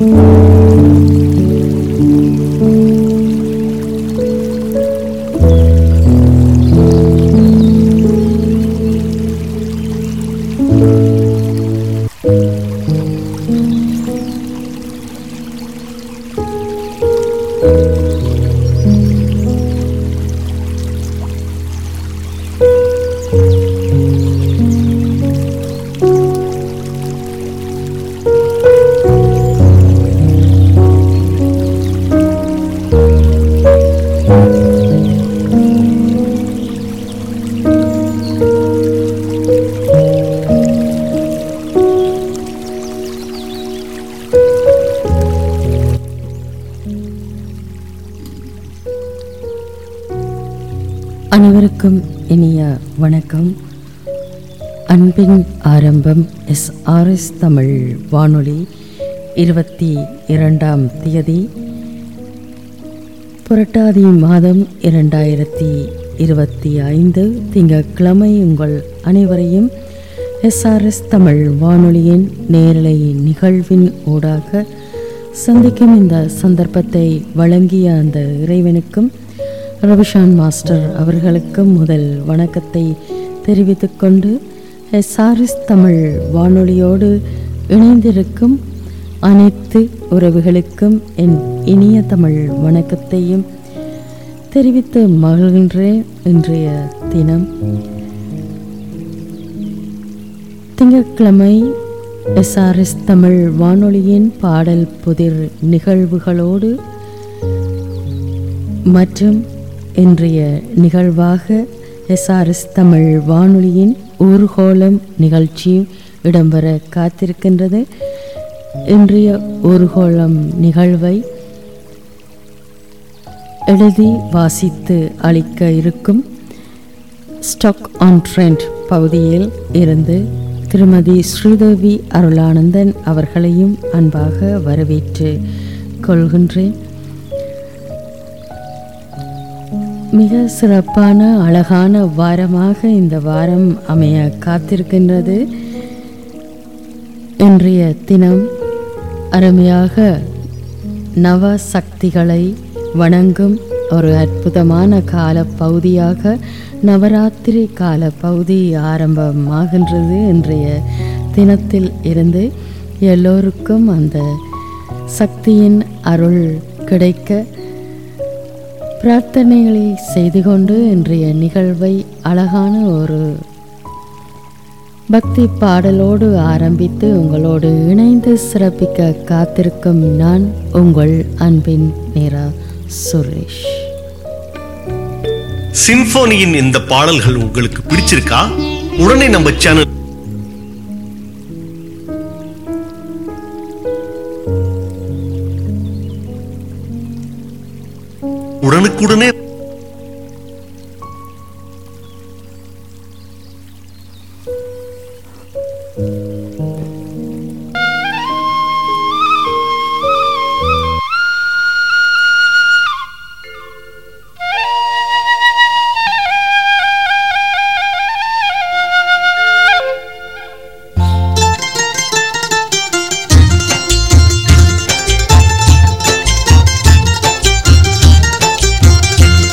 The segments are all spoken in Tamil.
அனைவருக்கும் இனிய வணக்கம் அன்பின் ஆரம்பம் எஸ் ஆர்எஸ் தமிழ் வானொலி இருபத்தி இரண்டாம் தேதி புரட்டாதி மாதம் இரண்டாயிரத்தி இருபத்தி ஐந்து திங்கட்கிழமை உங்கள் அனைவரையும் எஸ்ஆர்எஸ் தமிழ் வானொலியின் நேரலை நிகழ்வின் ஊடாக சந்திக்கும் இந்த சந்தர்ப்பத்தை வழங்கிய அந்த இறைவனுக்கும் ரவிஷான் மாஸ்டர் அவர்களுக்கும் முதல் வணக்கத்தை தெரிவித்துக் கொண்டு எஸ்ஆர்எஸ் தமிழ் வானொலியோடு இணைந்திருக்கும் அனைத்து உறவுகளுக்கும் என் இனிய தமிழ் வணக்கத்தையும் தெரிவித்து மகிழ்கின்றேன் இன்றைய தினம் திங்கட்கிழமை எஸ்ஆர்எஸ் தமிழ் வானொலியின் பாடல் புதிர் நிகழ்வுகளோடு மற்றும் இன்றைய நிகழ்வாக எஸ்ஆர்எஸ் தமிழ் வானொலியின் ஊர்கோலம் நிகழ்ச்சியும் இடம்பெற காத்திருக்கின்றது இன்றைய ஊர்கோலம் நிகழ்வை எழுதி வாசித்து அளிக்க இருக்கும் ஸ்டாக் ஆன் ட்ரெண்ட் பகுதியில் இருந்து திருமதி ஸ்ரீதேவி அருளானந்தன் அவர்களையும் அன்பாக வரவேற்று கொள்கின்றேன் மிக சிறப்பான அழகான வாரமாக இந்த வாரம் அமைய காத்திருக்கின்றது இன்றைய தினம் அருமையாக நவ சக்திகளை வணங்கும் ஒரு அற்புதமான கால பகுதியாக நவராத்திரி கால பகுதி ஆரம்பமாகின்றது இன்றைய தினத்தில் இருந்து எல்லோருக்கும் அந்த சக்தியின் அருள் கிடைக்க பிரார்த்தனைகளை செய்து கொண்டு இன்றைய நிகழ்வை அழகான ஒரு பக்தி பாடலோடு ஆரம்பித்து உங்களோடு இணைந்து சிறப்பிக்க காத்திருக்கும் நான் உங்கள் அன்பின் நிரா சுரேஷ் சிம்பொனியின் இந்த பாடல்கள் உங்களுக்கு பிடிச்சிருக்கா உடனே நம்ம சேனல் உடனுக்குடனே Thank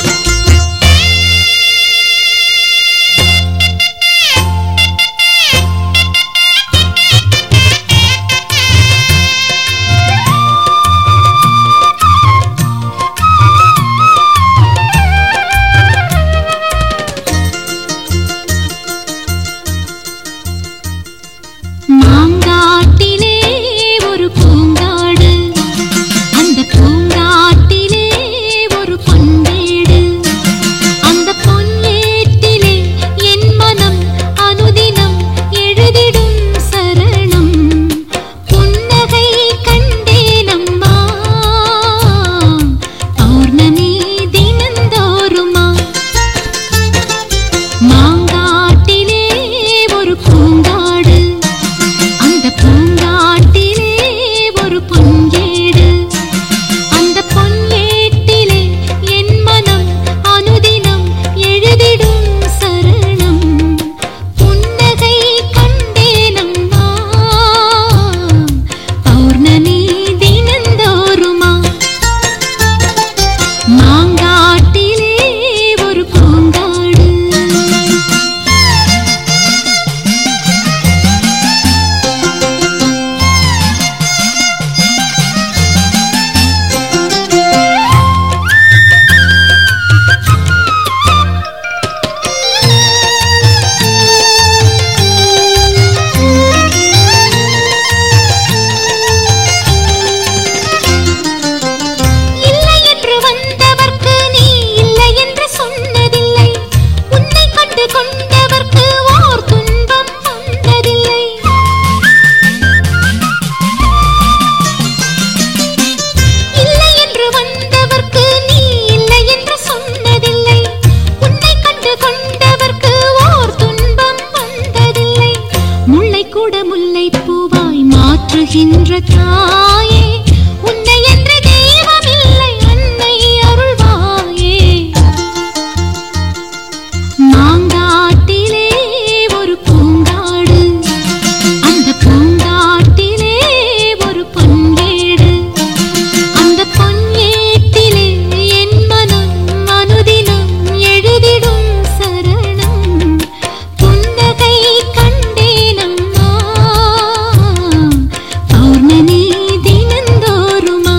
என்ற தாயே உன்னை என்ற தெய்வமில்லை அன்னை அருள்வாயே மாங்காட்டிலே ஒரு பூங்காடு அந்த பூங்காட்டிலே ஒரு பொன்னேடு அந்த பொன்னேட்டிலே என் மனம் அனுதினம் எழுதிடும் சரணம் புன்னகை கண்டேனம்மா பௌர்ணமி தினந்தோறுமா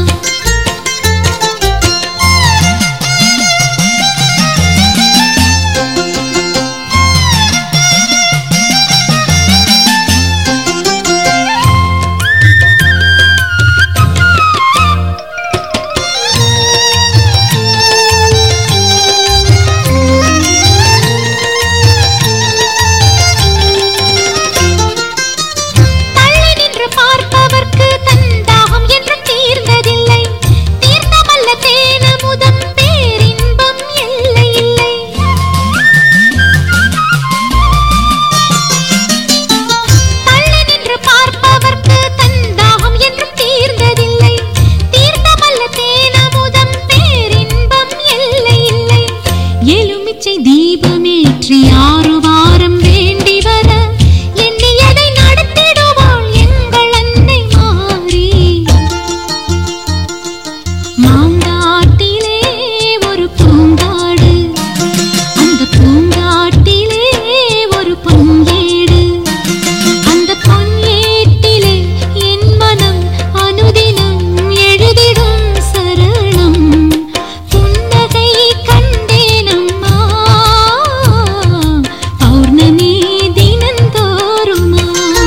தள்ளி நின்று பார்ப்பவர்க்கு தன் தாகம் என்றும் தீர்ந்ததில்லை தீர்ந்தமல்ல தேனமுதம் பேரின்பம் எல்லை இல்லை தள்ளி நின்று பார்ப்பவர்க்கு தன் தாகம் என்றும் தீர்ந்ததில்லை தீர்ந்தமல்ல தேனமுதம் பேரின்பம் எல்லை இல்லை எலுமிச்சை தீபமேற்றி ஆறு வாரம் வேண்டி வர எண்ணியதை நடத்திடுவாள் எங்கள் அன்னை மாறி மாங்காட்டிலே ஒரு பூங்காடு அந்த பூங்காட்டிலே ஒரு பொன்னேடு அந்த பொன்னேட்டிலே என் மனம் அனுதினம் எழுதிடும் சரணம் புன்னகை கண்டேனம்மா பௌர்ணமி தினந்தோறுமா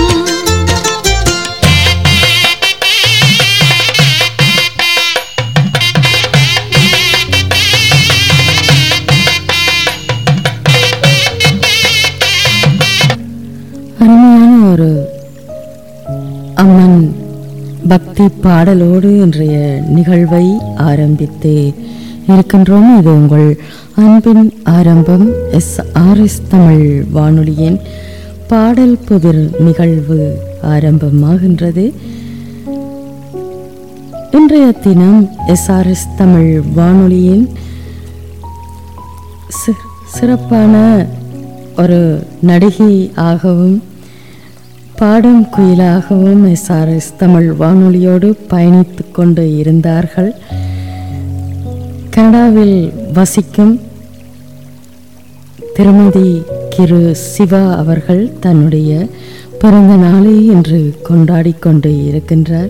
அருமையான ஒரு அம்மன் பக்தி பாடலோடு இன்றைய நிகழ்வை ஆரம்பித்து இருக்கின்றோம் இது உங்கள் அன்பின் ஆரம்பம் எஸ் ஆர்எஸ் தமிழ் வானொலியின் பாடல் புதிர் நிகழ்வு ஆரம்பமாகின்றது இன்றைய தினம் எஸ்ஆர்எஸ் தமிழ் வானொலியின் சி- சிறப்பான ஒரு நடிகை ஆகவும் பாடும் குயிலாகவும் எஸ்ஆர்எஸ் தமிழ் வானொலியோடு பயணித்து கொண்டு இருந்தார்கள் கனடாவில் வசிக்கும் திருமதி கிரு சிவா அவர்கள் தன்னுடைய பிறந்த நாளை இன்று கொண்டாடி கொண்டு இருக்கின்றார்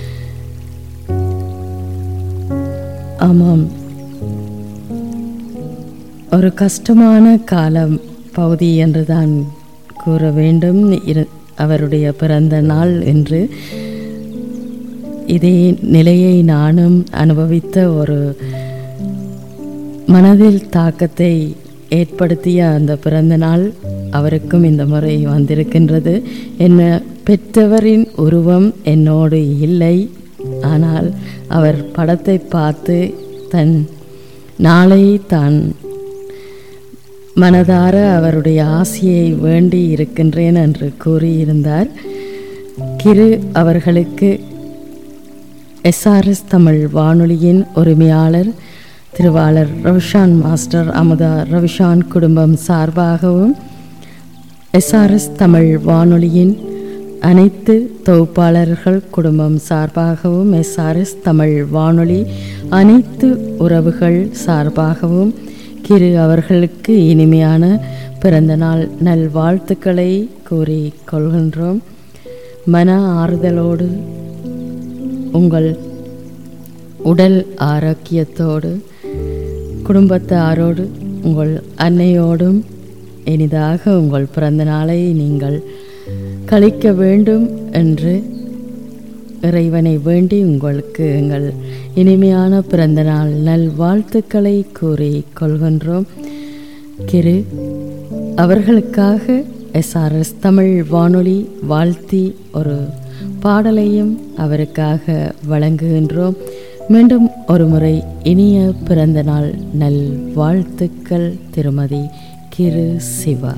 ஆமாம் ஒரு கஷ்டமான காலம் பகுதி என்று தான் கூற வேண்டும் இரு- அவருடைய பிறந்த நாள் என்று இதே நிலையை நானும் அனுபவித்த ஒரு மனதில் தாக்கத்தை ஏற்படுத்திய அந்த பிறந்த நாள் அவருக்கும் இந்த முறை வந்திருக்கின்றது என்ன பெற்றவரின் உருவம் என்னோடு இல்லை ஆனால் அவர் படத்தை பார்த்து தன் நாளை தான் மனதார அவருடைய ஆசையை வேண்டி இருக்கின்றேன் என்று கூறியிருந்தார் கிரு அவர்களுக்கு எஸ்ஆர்எஸ் தமிழ் வானொலியின் உரிமையாளர் திருவாளர் ரவிஷான் மாஸ்டர் அமுதா ரவிஷான் குடும்பம் சார்பாகவும் எஸ்ஆர்எஸ் தமிழ் வானொலியின் அனைத்து தொகுப்பாளர்கள் குடும்பம் சார்பாகவும் எஸ்ஆர்எஸ் தமிழ் வானொலி அனைத்து உறவுகள் சார்பாகவும் கிரு அவர்களுக்கு இனிமையான பிறந்தநாள் நல்வாழ்த்துக்களை கூறிக் கொள்கின்றோம் மன ஆறுதலோடு உங்கள் உடல் ஆரோக்கியத்தோடு குடும்பத்தாரோடு உங்கள் அன்னையோடும் இனிதாக உங்கள் பிறந்த நாளை நீங்கள் கழிக்க வேண்டும் என்று இறைவனை வேண்டி உங்களுக்கு எங்கள் இனிமையான பிறந்தநாள் நல்வாழ்த்துக்களை கூறி கொள்கின்றோம் கிரு அவர்களுக்காக எஸ்ஆர்எஸ் தமிழ் வானொலி வாழ்த்தி ஒரு பாடலையும் அவருக்காக வழங்குகின்றோம் மீண்டும் ஒருமுறை இனிய பிறந்தநாள் நல் வாழ்த்துக்கள் திருமதி கிரு சிவா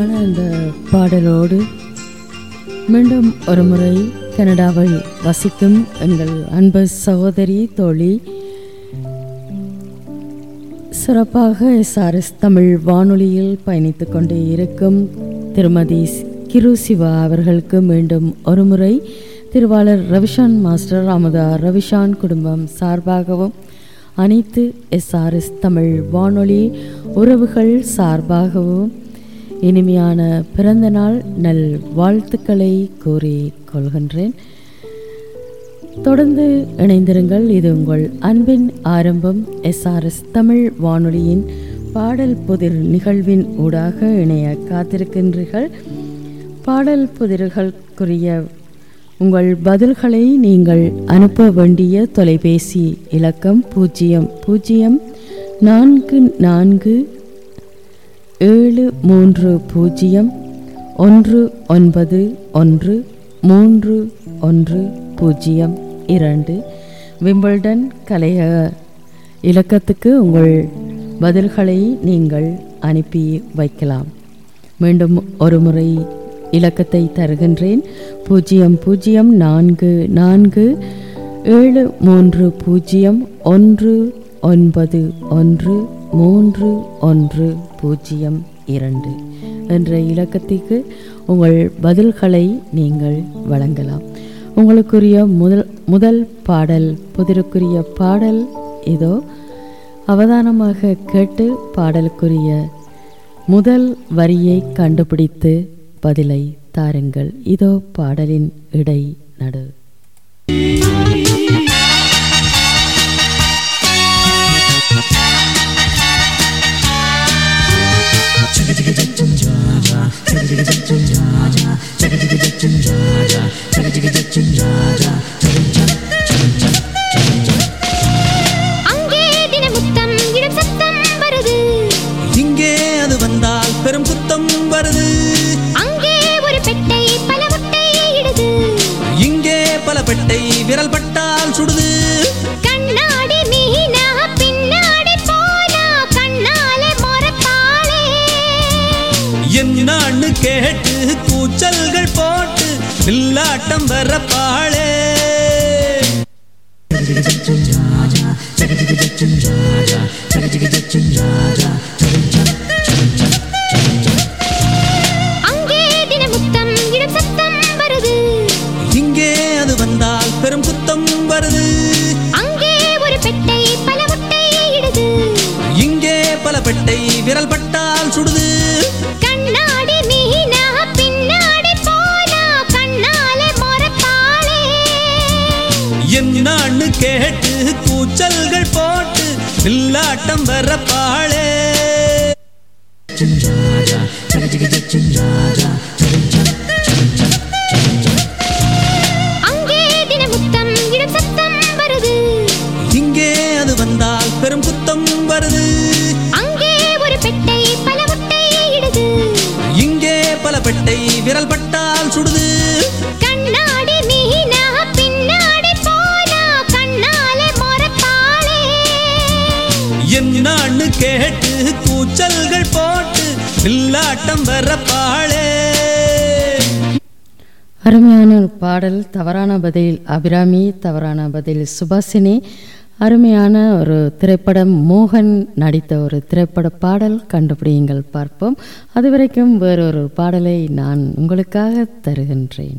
அருமையான இந்த பாடலோடு மீண்டும் ஒரு முறை கனடாவில் வசிக்கும் எங்கள் அன்பு சகோதரி தோழி சிறப்பாக எஸ்ஆர்எஸ் தமிழ் வானொலியில் பயணித்து கொண்டே இருக்கும் திருமதி கிரு சிவா அவர்களுக்கு மீண்டும் ஒருமுறை திருவாளர் ரவிஷான் மாஸ்டர் அமுதா ரவிஷான் குடும்பம் சார்பாகவும் அனைத்து எஸ்ஆர்எஸ் தமிழ் வானொலி உறவுகள் சார்பாகவும் இனிமையான பிறந்தநாள் நல் வாழ்த்துக்களை கூறி கொள்கின்றேன் தொடர்ந்து இணைந்திருங்கள் இது உங்கள் அன்பின் ஆரம்பம் எஸ்ஆர்எஸ் தமிழ் வானொலியின் பாடல் புதிர் நிகழ்வின் ஊடாக இணைய காத்திருக்கின்றீர்கள் பாடல் புதிர்களுக்குரிய உங்கள் பதில்களை நீங்கள் அனுப்ப வேண்டிய தொலைபேசி இலக்கம் பூஜ்ஜியம் பூஜ்ஜியம் நான்கு நான்கு ஏழு மூன்று பூஜ்ஜியம் ஒன்று ஒன்பது ஒன்று மூன்று ஒன்று பூஜ்ஜியம் இரண்டு விம்பிள்டன் கலையக இலக்கத்துக்கு உங்கள் பதில்களை நீங்கள் அனுப்பி வைக்கலாம் மீண்டும் ஒரு முறை இலக்கத்தை தருகின்றேன் பூஜ்ஜியம் பூஜ்ஜியம் நான்கு நான்கு ஏழு மூன்று பூஜ்ஜியம் ஒன்று ஒன்பது ஒன்று மூன்று ஒன்று பூஜ்ஜியம் இரண்டு என்ற இலக்கத்திற்கு உங்கள் பதில்களை நீங்கள் வழங்கலாம் உங்களுக்குரிய முதல் முதல் பாடல் புதிருக்குரிய பாடல் இதோ அவதானமாக கேட்டு பாடலுக்குரிய முதல் வரியை கண்டுபிடித்து பதிலை தாருங்கள் இதோ பாடலின் இடை நடு அங்கே தினமுத்தம் இடம் சத்தம் வருது இங்கே அது வந்தால் பெரும் குத்தம் வருது அங்கே ஒரு பெட்டை பல முட்டை இடுது இங்கே பல பெட்டை விரல் பட்டால் சுடுது கண்ணாடி மீனா பின்னாடி போனா கண்ணாலே மொரப்பாளே என்னான்னு கேட்டு கூச்சல்கள் போட்டு வில்லாட்டம் வரப்பாளே அங்கே தினமுத்தம் இடம் சத்தம் வருது இங்கே அது வந்தால் பெரும் குத்தம் வருது அங்கே ஒரு பெட்டை பல முட்டை இடுது இங்கே பல பெட்டை விரல் பட்டால் சுடுது கண்ணாடி மீனா பின்னாடி போனா கண்ணாலே மொரப்பாளே என்னான்னு கேட்டு கூச்சல்கள் போட்டு வில்லாட்டம் வரப்பாளே அங்கே தினமுத்தம் இடம் சத்தம் வருது இங்கே அது வந்தால் பெரும் குத்தம் வருது அங்கே ஒரு பெட்டை பல முட்டை இடுது இங்கே பல பெட்டை விரல் பட்டால் சுடுது கண்ணாடி மீனா பின்னாடி போனா கண்ணாலே மொரப்பாளே என்னான்னு கேட்டு கூச்சல்கள் போட்டு வில்லாட்டம் வரப்பாளே அருமையான ஒரு பாடல் தவறான பதில் அபிராமி தவறான பதில் சுபாசினி அருமையான ஒரு திரைப்படம் மோகன் நடித்த ஒரு திரைப்பட பாடல் கண்டுபிடியுங்கள் பார்ப்போம் அதுவரைக்கும் வேறொரு பாடலை நான் உங்களுக்காக தருகின்றேன்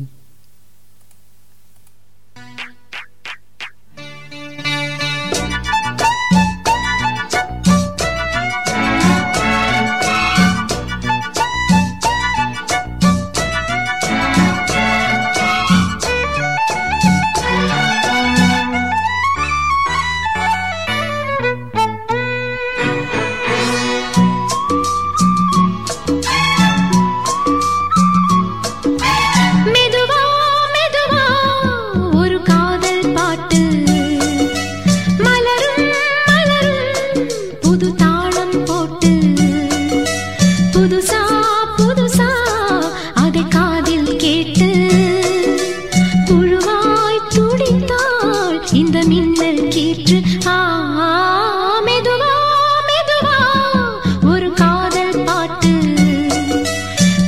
மெதுவா மெதுவா ஒரு காதல் பாட்டு மலரும் மலரும் புது தாளம் போட்டு புதுசா புதுசா அதை காதில் கேட்டு புழுவாய் துடித்தாள் இந்த மின்னல் கீற்று ஆ மெதுவா மெதுவா ஒரு காதல் பாட்டு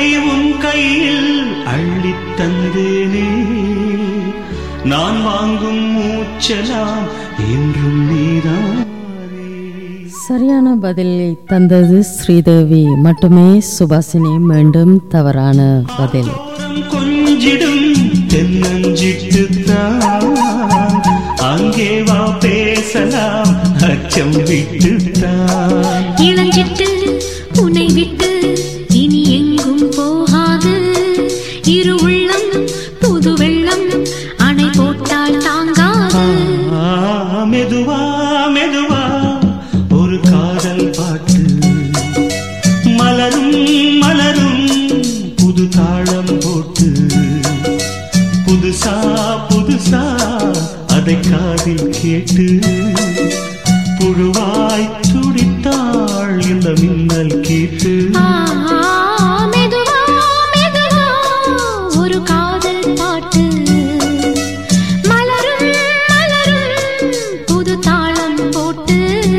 உன் கையில் அள்ளித் தந்தேனே நான் வாங்கும் மூச்சலாம் என்றும் நீதானே சரியான பதிலை தந்தது ஸ்ரீதேவி மட்டுமே சுபாசினி மீண்டும் தவறான பதில் ஓரம் கொஞ்சிடும் தென்னஞ்சிட்டுத்தான் அங்கே வா பேசலாம் அச்சம் விட்டுத்தான் இளஞ்சிட்டு உன்னை விட்டு இனி எங்கும் போகாது இரு உள்ளம் புது வெள்ளம் அணை போட்டால் தாங்காது ஆ, மெதுவா மெதுவா ஒரு காதல் பாட்டு மலரும் மலரும் புது தாளம் போட்டு புதுசா புதுசா அதை காதில் கேட்டு புழுவாய் துடித்தாள் இந்த மின்னல் கேட்டு ஆ, மெதுவா மெதுவா ஒரு காதல் பாட்டு மலரும் மலரும் புது தாளம் போட்டு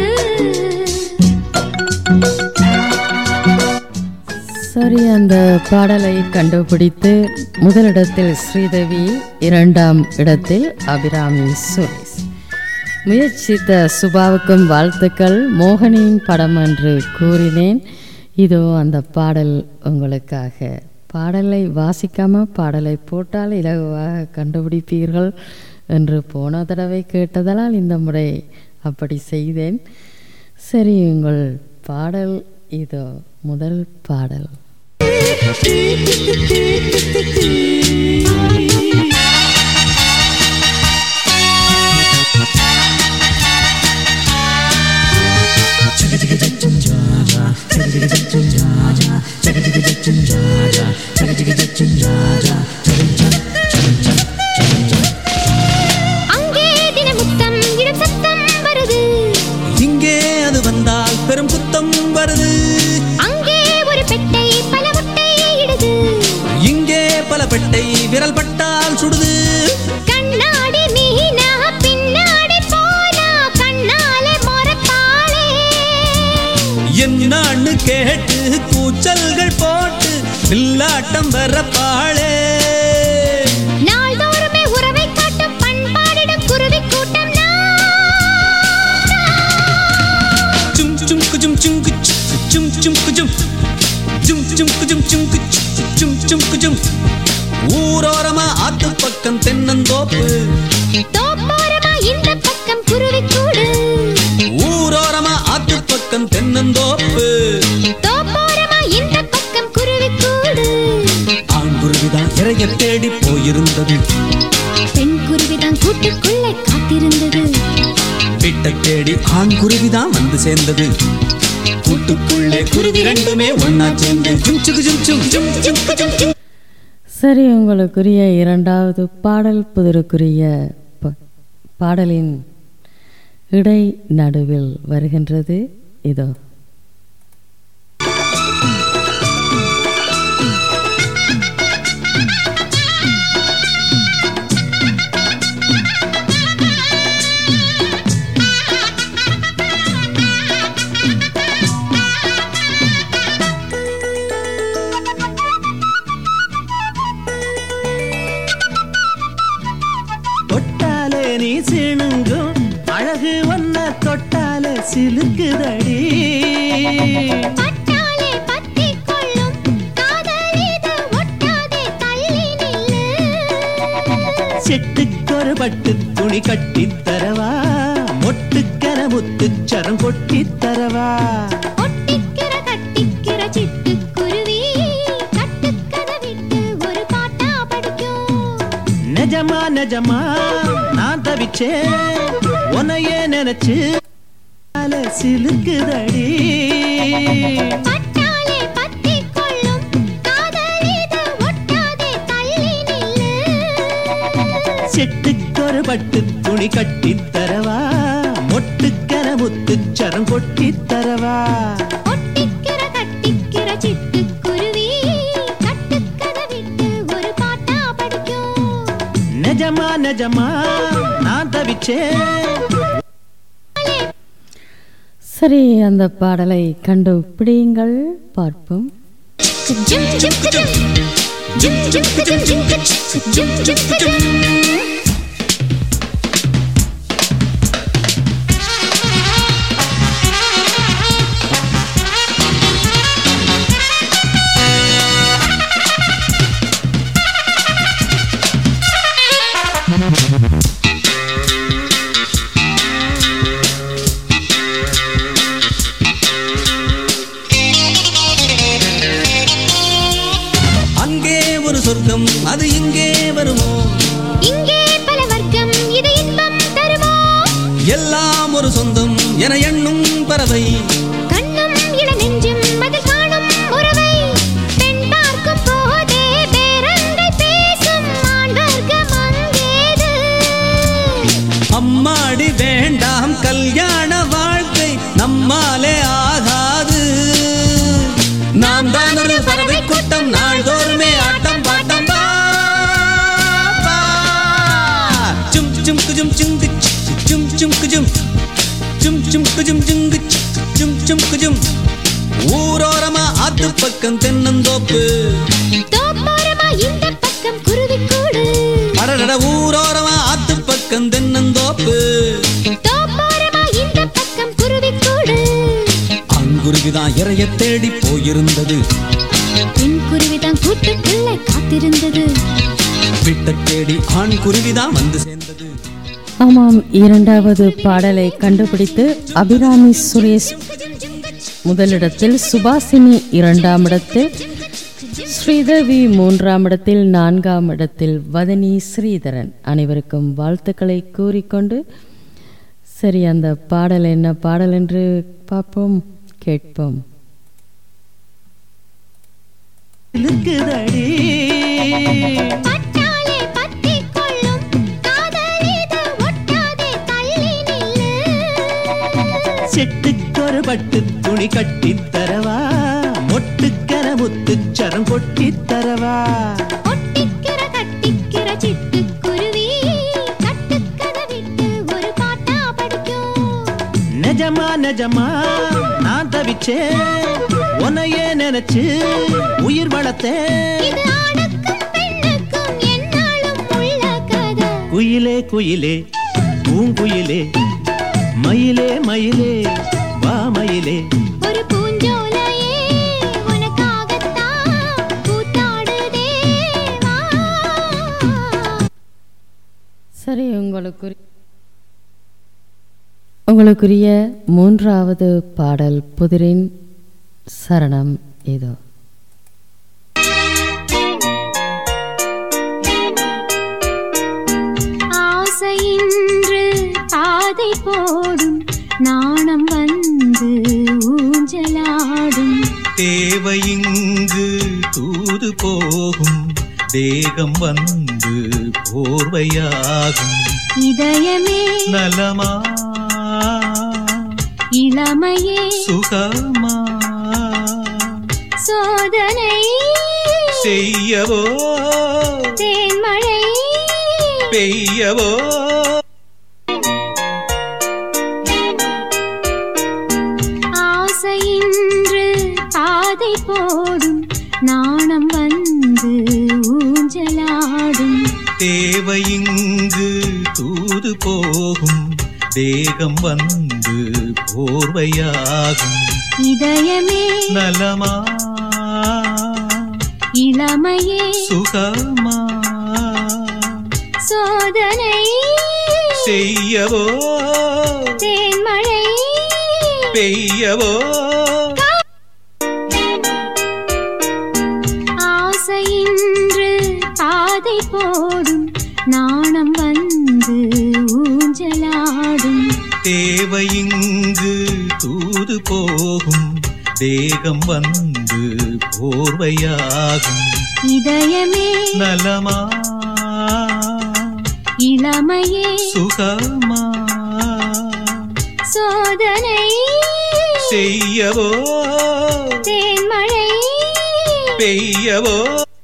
சரி அந்த பாடலை கண்டுபிடித்து முதலிடத்தில் ஸ்ரீதேவி இரண்டாம் இடத்தில் அபிராமி சுரேஷ் முயற்சித்த சுபாவுக்கும் வாழ்த்துக்கள் மோகனின் படம் என்று கூறினேன் இதோ அந்த பாடல் உங்களுக்காக பாடலை வாசிக்காம பாடலை போட்டால் இலகுவாக கண்டுபிடிப்பீர்கள் என்று போன தடவை கேட்டதனால் இந்த முறை அப்படி செய்தேன் சரி உங்கள் பாடல் இதோ முதல் பாடல் அங்கே தினமுத்தம் இடம் சத்தம் வருது இங்கே அது வந்தால் பெரும் குத்தம் வருது அங்கே ஒரு பெட்டை பல முட்டை இடுது இங்கே பல பெட்டை விரல் பட்டால் சுடுது கண்ணாடி மீனா பின்னாடி போனா கண்ணாலே மொறப்பாளே என்னான்னு கேட்டு கூச்சல்கள் போட்டு வில்லாட்டம் வரப்பாளே நாள்தோறுமே உறவை காட்டும் பண்பாடிடும் குருவி கூட்டம் சும் சும் குஜும் சும் குச் சும் சும் குஜும் சும் சும் குஜும் சும் குச் சும் சும் குஜும் ஊரோரமா ஆத்து பக்கம் தென்னந்தோப்பு தோப்போரமா இந்த பக்கம் குருவி கூடு ஊரோரமா ஆத்து பக்கம் தென்னந்தோப்பு தோப்போரமா இந்த பக்கம் குருவி கூடு ஆண்குருவிதான் இறைய தேடி போயிருந்தது பெண் குருவிதான் கூட்டுக்குள்ளே காத்திருந்தது வீட்டை தேடி ஆண் குருவிதான் வந்து சேர்ந்தது கூட்டுக்குள்ளே குருவி ரெண்டுமே ஒன்னா சேர்ந்து ஜும் சுகு ஜும் சும் ஜும் ஜும் ஜும் ஜும் சரி உங்களுக்குரிய இரண்டாவது பாடல் புதருக்குரிய ப- பாடலின் இடை நடுவில் வருகின்றது இதோ தொட்டாலே நீ சிணுங்கும் அழகு ஒன்ன தொட்டாலே சிலுக்குதடி பட்டாலே பத்திக் கொள்ளும் காதல் இது ஒட்டாதே தள்ளி நில்லு செட்டுக்கொரு பட்டு துணி கட்டித் தரவா மொட்டுக்கர முத்துச்சரம் கொட்டித் தரவா ஒட்டிக்கிற கட்டிக்கிற சிட்டுக்குருவி கட்டுக்கதை விட்டு ஒரு பாட்டா படிக்கும் நிஜமா நிஜமா நான் தவிச்சேன் உன்னையே நினைச்சு அல சிலுக்குதடி பட்டாலே பத்திக் கொள்ளும் காதல் இது ஒட்டாதே தள்ளி நில்லு செட்டுக்கொரு பட்டு துணி கட்டித் தரவா மொட்டுக்கர முத்துச்சரம் கொட்டித் தரவா ஒட்டிக்கிற கட்டிக்கிற சிட்டுக்குருவி கட்டுக்கதை விட்டு ஒரு பாட்டா படிக்கும் நிஜமா நிஜமா நான் தவிச்சேன் சரி அந்த பாடலை கண்டுபிடியுங்கள் பார்ப்போம் ஜும் ஜும் ஜும் ஜும் ஜும் ஜும் ஜும் ஜும் ஜும் ஜும் அங்கே ஒரு சொர்க்கம் அது இங்கே வருமோ இங்கே பல வர்க்கம் இது இன்பம் தருமோ எல்லாம் ஒரு சொந்தம் என எண்ணும் பறவை கண்ணும் இள நெஞ்சும் அதில் காணும் உறவை பெண் பார்க்கும் போதே பேரங்கை பேசும் ஆண் வர்க்கம் அங்கேது அம்மாடி வேண்டாம் கல்யாண வாழ்க்கை நம்மாலே ஆகாது நாம் தான் ஒரு பறவை கூட்டம் நாள்தோறுமே ஆட்டம் பாட்டம் பா, பா. ஜும் ஜும் குஜும் ஜுங்கு சி, ஜும் ஜும் குஜும் ஜும் ஜும் குஜும் ஜுங்கு சி, ஜும் ஜும் குஜும் ஊரோரமா ஆத்து பக்கம் தென்னந்தோப்பு தோப்போரமா இந்த பக்கம் குருவிக்கூடு அடடட ஊரோரமா ஆத்து பக்கம் தென்னந்தோப்பு தோப்போரமா இந்த பக்கம் குருவிக்கூடு அங்குருவிதான் இறைய தேடி போயிருந்தது பெண் குருவிதான் கூட்டுக்குள்ளே காத்திருந்தது விட்ட தேடி ஆண் குருவிதான் வந்து சேர்ந்தது ஆமாம் இரண்டாவது பாடலை கண்டுபிடித்து அபிராமி சுரேஷ் முதலிடத்தில் சுபாசினி இரண்டாம் இடத்தில் ஸ்ரீதேவி மூன்றாம் இடத்தில் நான்காம் இடத்தில் வதனி ஸ்ரீதரன் அனைவருக்கும் வாழ்த்துக்களை கூறிக்கொண்டு சரி அந்த பாடல் என்ன பாடல் என்று பார்ப்போம் கேட்போம் இருக்குதடி பட்டாலே பத்திக் கொள்ளும் காதல் இது ஒட்டாதே தள்ளி நில்லு செட்டுக்கொரு பட்டு துணி கட்டித் தரவா மொட்டுக்கர முத்துச்சரம் கொட்டித் தரவா ஒட்டிக்கிற கட்டிக்கிற சிட்டுக்குருவி கட்டுக்கதை விட்டு ஒரு பாட்டா படிக்கும் நிஜமா நிஜமா நான் தவிச்சேன் உன்னையே நினைச்சு உயிர் வளர்த்தேன் இது ஆணுக்கும் பெண்ணுக்கும் என்னாலும் உள்ள கதை குயிலே குயிலே பூங்குயிலே மயிலே மயிலே வா மயிலே ஒரு பூஞ்சோலையே உனக்காகத்தான் கூத்தாடுதே வா சரி உங்களுக்கு உங்களுக்குரிய மூன்றாவது பாடல் புதிரின் சரணம் இதோ ஆசையின்று பாதை போடும் நாணம் வந்து ஊஞ்சலாடும் தேவை இங்கு தூது போகும் தேகம் வந்து போர்வையாகும் இதயமே நலமா இளமையே சுகமா சோதனை செய்யவோ தேன்மழை பெய்யவோ ஆசையின்று பாதை போடும் நாணம் வந்து ஊஞ்சலாடும் தேவை இங்கு தூது போகும் தேகம் வந்து போர்வையாகும் இதயமே நலமா இளமையே சுகமா சோதனை செய்யவோ தேன்மழை பெய்யவோ ஆசையின்று பாதை போடும் நாணம் வந்து ஊஞ்சலாடும் தேவை இங்கு தூது போகும் தேகம் வந்து போர்வையாகும் இதயமே நலமா இளமையே சுகமா சோதனை செய்யவோ தேன்மழை பெய்யவோ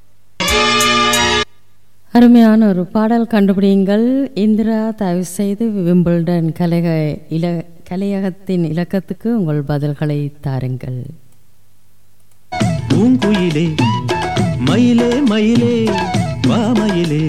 அருமையான ஒரு பாடல் கண்டுபிடியுங்கள் இந்திரா தயவு செய்து விம்பிள்டன் கலைக இல கலையகத்தின் இலக்கத்துக்கு உங்கள் பதில்களை தாருங்கள் பூங்குயிலே மயிலே மயிலே வா மயிலே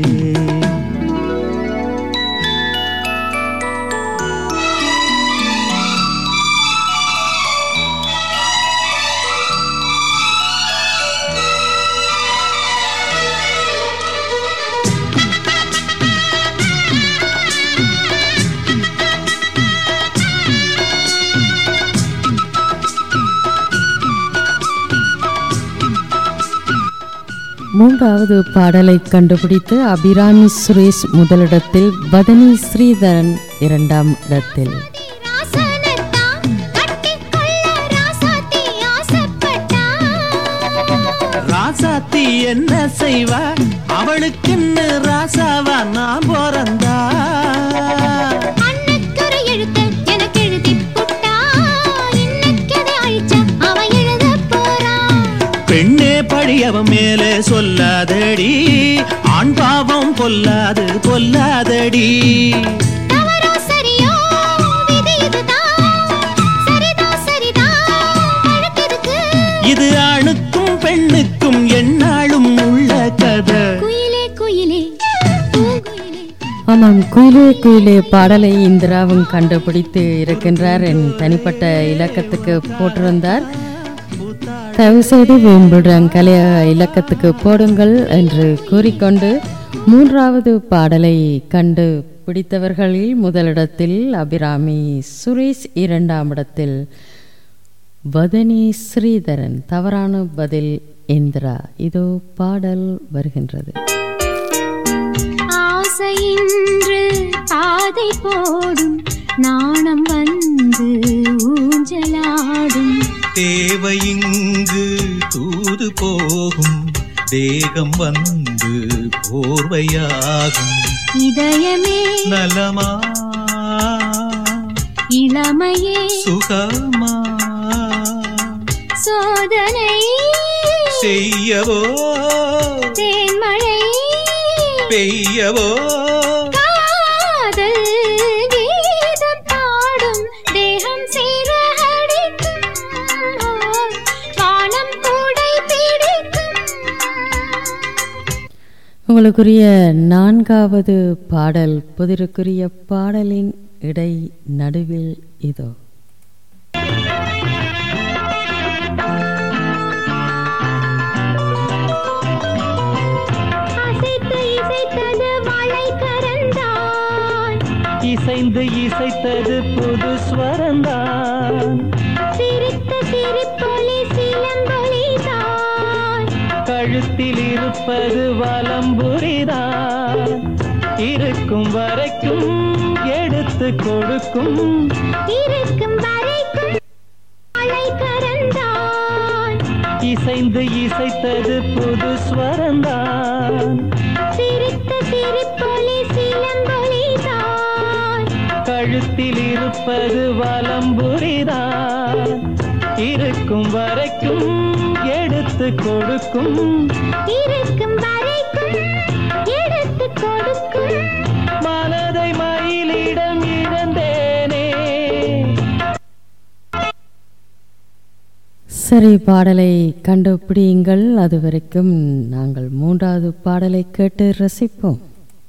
மூன்றாவது பாடலை கண்டுபிடித்து அபிராமி சுரேஷ் முதலிடத்தில் வதனி ஸ்ரீதரன் இரண்டாம் இடத்தில் ராசனத்தான் கட்டிக்கொள்ள ராசாத்தி ஆசைப்பட்டா ராசாத்தி என்ன செய்வா அவளுக்குன்னு ராசாவா நான் பிறந்தா அன்னைக்கொரு எழுத்து எனக்கு எழுதிப் புட்டா. இன்னைக்கதை அழிச்சா அவன் எழுதப் போறான். பெண்ணே பழி அவன் மேலே சொல்லாதடி ஆண் பாவம் பொல்லாது பொல்லாதடி தவறோ சரியோ, விதி இதுதான். சரிதான், சரிதான், வழக்கெதுக்கு? இது ஆணுக்கும் பெண்ணுக்கும் எந்நாளும் உள்ள கதை குயிலே, குயிலே, பூங்குயிலே. ஆமாம் குயிலே குயிலே பாடலை இந்திராவும் கண்டுபிடித்து இருக்கின்றார் என் தனிப்பட்ட இலக்கத்துக்கு போட்டிருந்தார் தயவு செய்து வேம்புடன் கலைய இலக்கத்துக்கு போடுங்கள் என்று கூறிக்கொண்டு மூன்றாவது பாடலை கண்டு பிடித்தவர்களில் முதலிடத்தில் அபிராமி சுரேஷ் இரண்டாம் இடத்தில் வதனி ஸ்ரீதரன் தவறான பதில் இந்திரா இதோ பாடல் வருகின்றது ஆசையின்று பாதை போடும் நாணம் வந்து ஊஞ்சலாடும் தேவை இங்கு தூது போகும் தேகம் வந்து போர்வையாகும் இதயமே நலமா இளமையே சுகமா சோதனை செய்யவோ தேன்மழை பெய்யவோ காதல் கீதம் பாடும் தேகம் சீரடிக்கும் வானம் கூடை பிடிக்கும் உங்களுக்குரிய நான்காவது பாடல் புதிருக்குரிய பாடலின் இடை நடுவில் இதோ அசைத்து இசைத்தது மழை கரந்தான் இசைந்து இசைத்தது புது ஸ்வரந்தான் சிரித்த சிரிப்பொலி சிலம்பொலிதான் கழுத்தில் இருப்பது வலம்புரிதான் இருக்கும் வரைக்கும் எடுத்து கொடுக்கும் இருக்கும் வரைக்கும் மழை கரந்தான் இசைந்து இசைத்தது புது ஸ்வரந்தான் சிரித்த சிரிப்பொலி சிலம்பொலிதான் கழுத்தில் இருப்பது வலம்புரிதான் இருக்கும் வரைக்கும் எடுத்து கொடுக்கும் இருக்கும் வரைக்கும் எடுத்து கொடுக்கும் மனதை மயிலிடம் இழந்தேனே சரி பாடலை கண்டுபிடியுங்கள் அது வரைக்கும் நாங்கள் மூன்றாவது பாடலை கேட்டு ரசிப்போம்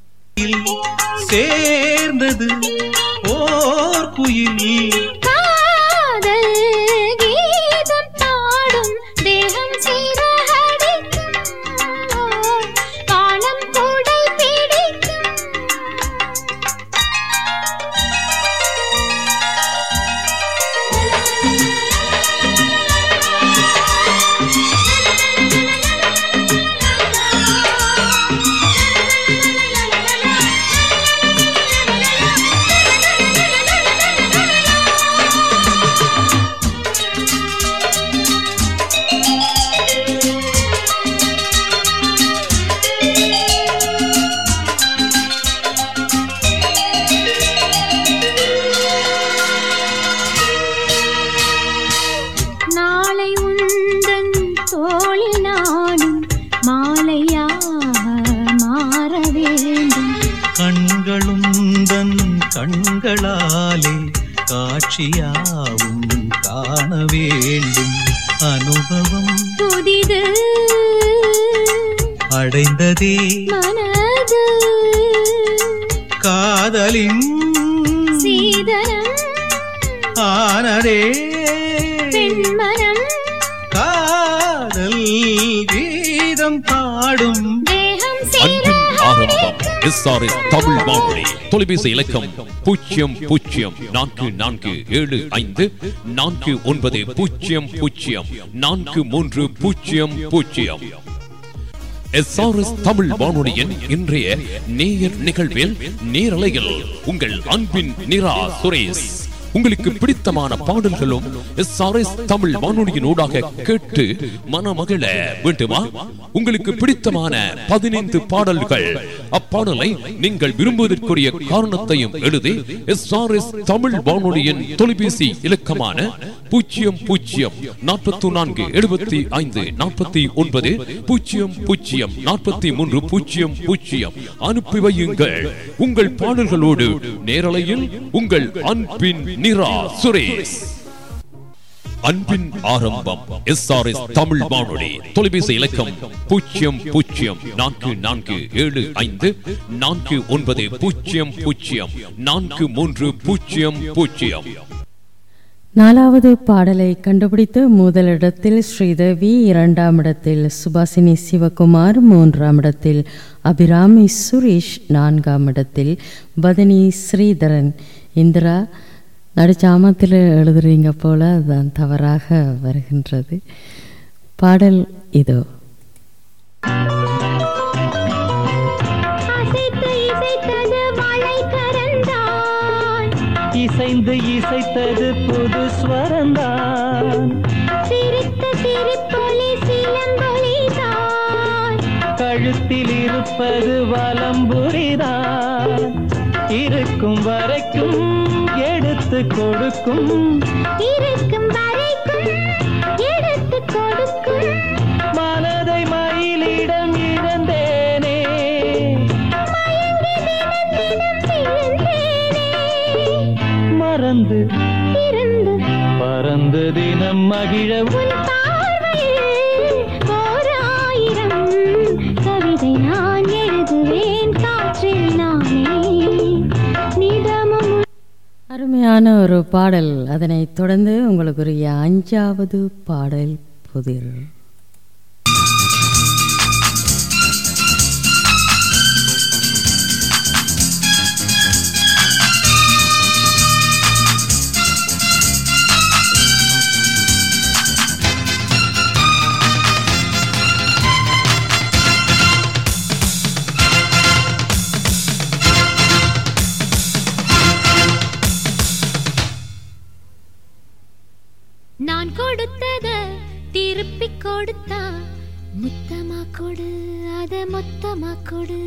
சேர்ந்தது ஓர் குயில் காதல் கீதம் பாடும் தேகம் சீரடிக்கும் வானம் கூடை பிடிக்கும் நாளை உந்தன் தோளில் நானும் மாலையாக மாற வேண்டும் கண்களுந்தன் கண்களாலே காட்சியாவும் காண வேண்டும் அனுபவம் புதிது அடைந்ததே மனது காதலின் சீதனம் ஆனதே பெண்மனம் காதல் கீதம் பாடும் தேகம் அன்பின் சேர ஆரம்பம் எஸ்ஆர்எஸ் தமிழ் வானொலி தொலைபேசி இலக்கம் பூஜ்ஜியம் பூஜ்ஜியம் நான்கு நான்கு ஏழு ஐந்து நான்கு ஒன்பது பூஜ்ஜியம் பூஜ்ஜியம் நான்கு மூன்று பூஜ்ஜியம் பூஜ்ஜியம் எஸ்ஆர்எஸ் தமிழ் வானொலியின் இன்றைய நேயர் நிகழ்வில் நேரலையில் உங்கள் அன்பின் நிரா சுரேஷ் உங்களுக்கு பிடித்தமான பாடல்களும் எஸ்ஆர்எஸ் தமிழ் வானொலியின் ஊடாக கேட்டு மனமகிழ வேண்டுமா உங்களுக்கு பிடித்தமான பதினைந்து பாடல்கள் அப்பாடலை நீங்கள் விரும்புவதற்குரிய காரணத்தையும் எழுதி எஸ்ஆர்எஸ் தமிழ் வானொலியின் தொலைபேசி இலக்கமான பூஜ்ஜியம் பூஜ்ஜியம் நாற்பத்தி நான்கு எழுபத்தி ஐந்து நாற்பத்தி ஒன்பது பூஜ்ஜியம் பூஜ்ஜியம் நாற்பத்தி மூன்று பூஜ்ஜியம் பூஜ்ஜியம் அனுப்பி வையுங்கள் உங்கள் பாடல்களோடு நேரலையில் உங்கள் அன்பின் நிரா சுரேஷ் அன்பின் ஆரம்பம் எஸ்ஆர்எஸ் தமிழ் வானொலி தொலைபேசி இலக்கம் பூஜ்ஜியம் பூஜ்ஜியம் நான்கு நான்கு ஏழு ஐந்து நான்கு ஒன்பது பூஜ்ஜியம் பூஜ்ஜியம் நான்கு மூன்று பூஜ்ஜியம் பூஜ்ஜியம் நாலாவது பாடலை கண்டுபிடித்து முதலிடத்தில் ஸ்ரீதேவி இரண்டாம் இடத்தில் சுபாசினி சிவகுமார் மூன்றாம் இடத்தில் அபிராமி சுரேஷ் நான்காம் இடத்தில் பதனி ஸ்ரீதரன் இந்திரா நடுச்சாமத்தில் எழுதுறீங்க போல அதுதான் தவறாக வருகின்றது பாடல் இதோ அசைத்து இசைத்தது மழை கரந்தான் இசைந்து இசைத்தது புது ஸ்வரந்தான் சிரித்த சிரிப்பொலி சிலம்பொலிதான் கழுத்தில் இருப்பது வலம்புரிதான் இருக்கும் வரைக்கும் எடுத்து கொடுக்கும் இருக்கும் வரைக்கும் எடுத்து கொடுக்கும் மனதை மயிலிடம் இழந்தேனே மயங்கி தினம் தினம் விழுந்தேனே மறந்து இருந்து பறந்து தினம் மகிழ உன் பார்வையில் ஓர் ஆயிரம் கவிதை நான் எழுதுவேன் காற்றில் நானே நிதமும் அருமையான ஒரு பாடல் அதனைத் தொடர்ந்து உங்களுக்குரிய அஞ்சாவது பாடல் புதிர் நான் கொடுத்தத திருப்பி கொடுத்தா முத்தமா கொடு அத மொத்தமா கொடு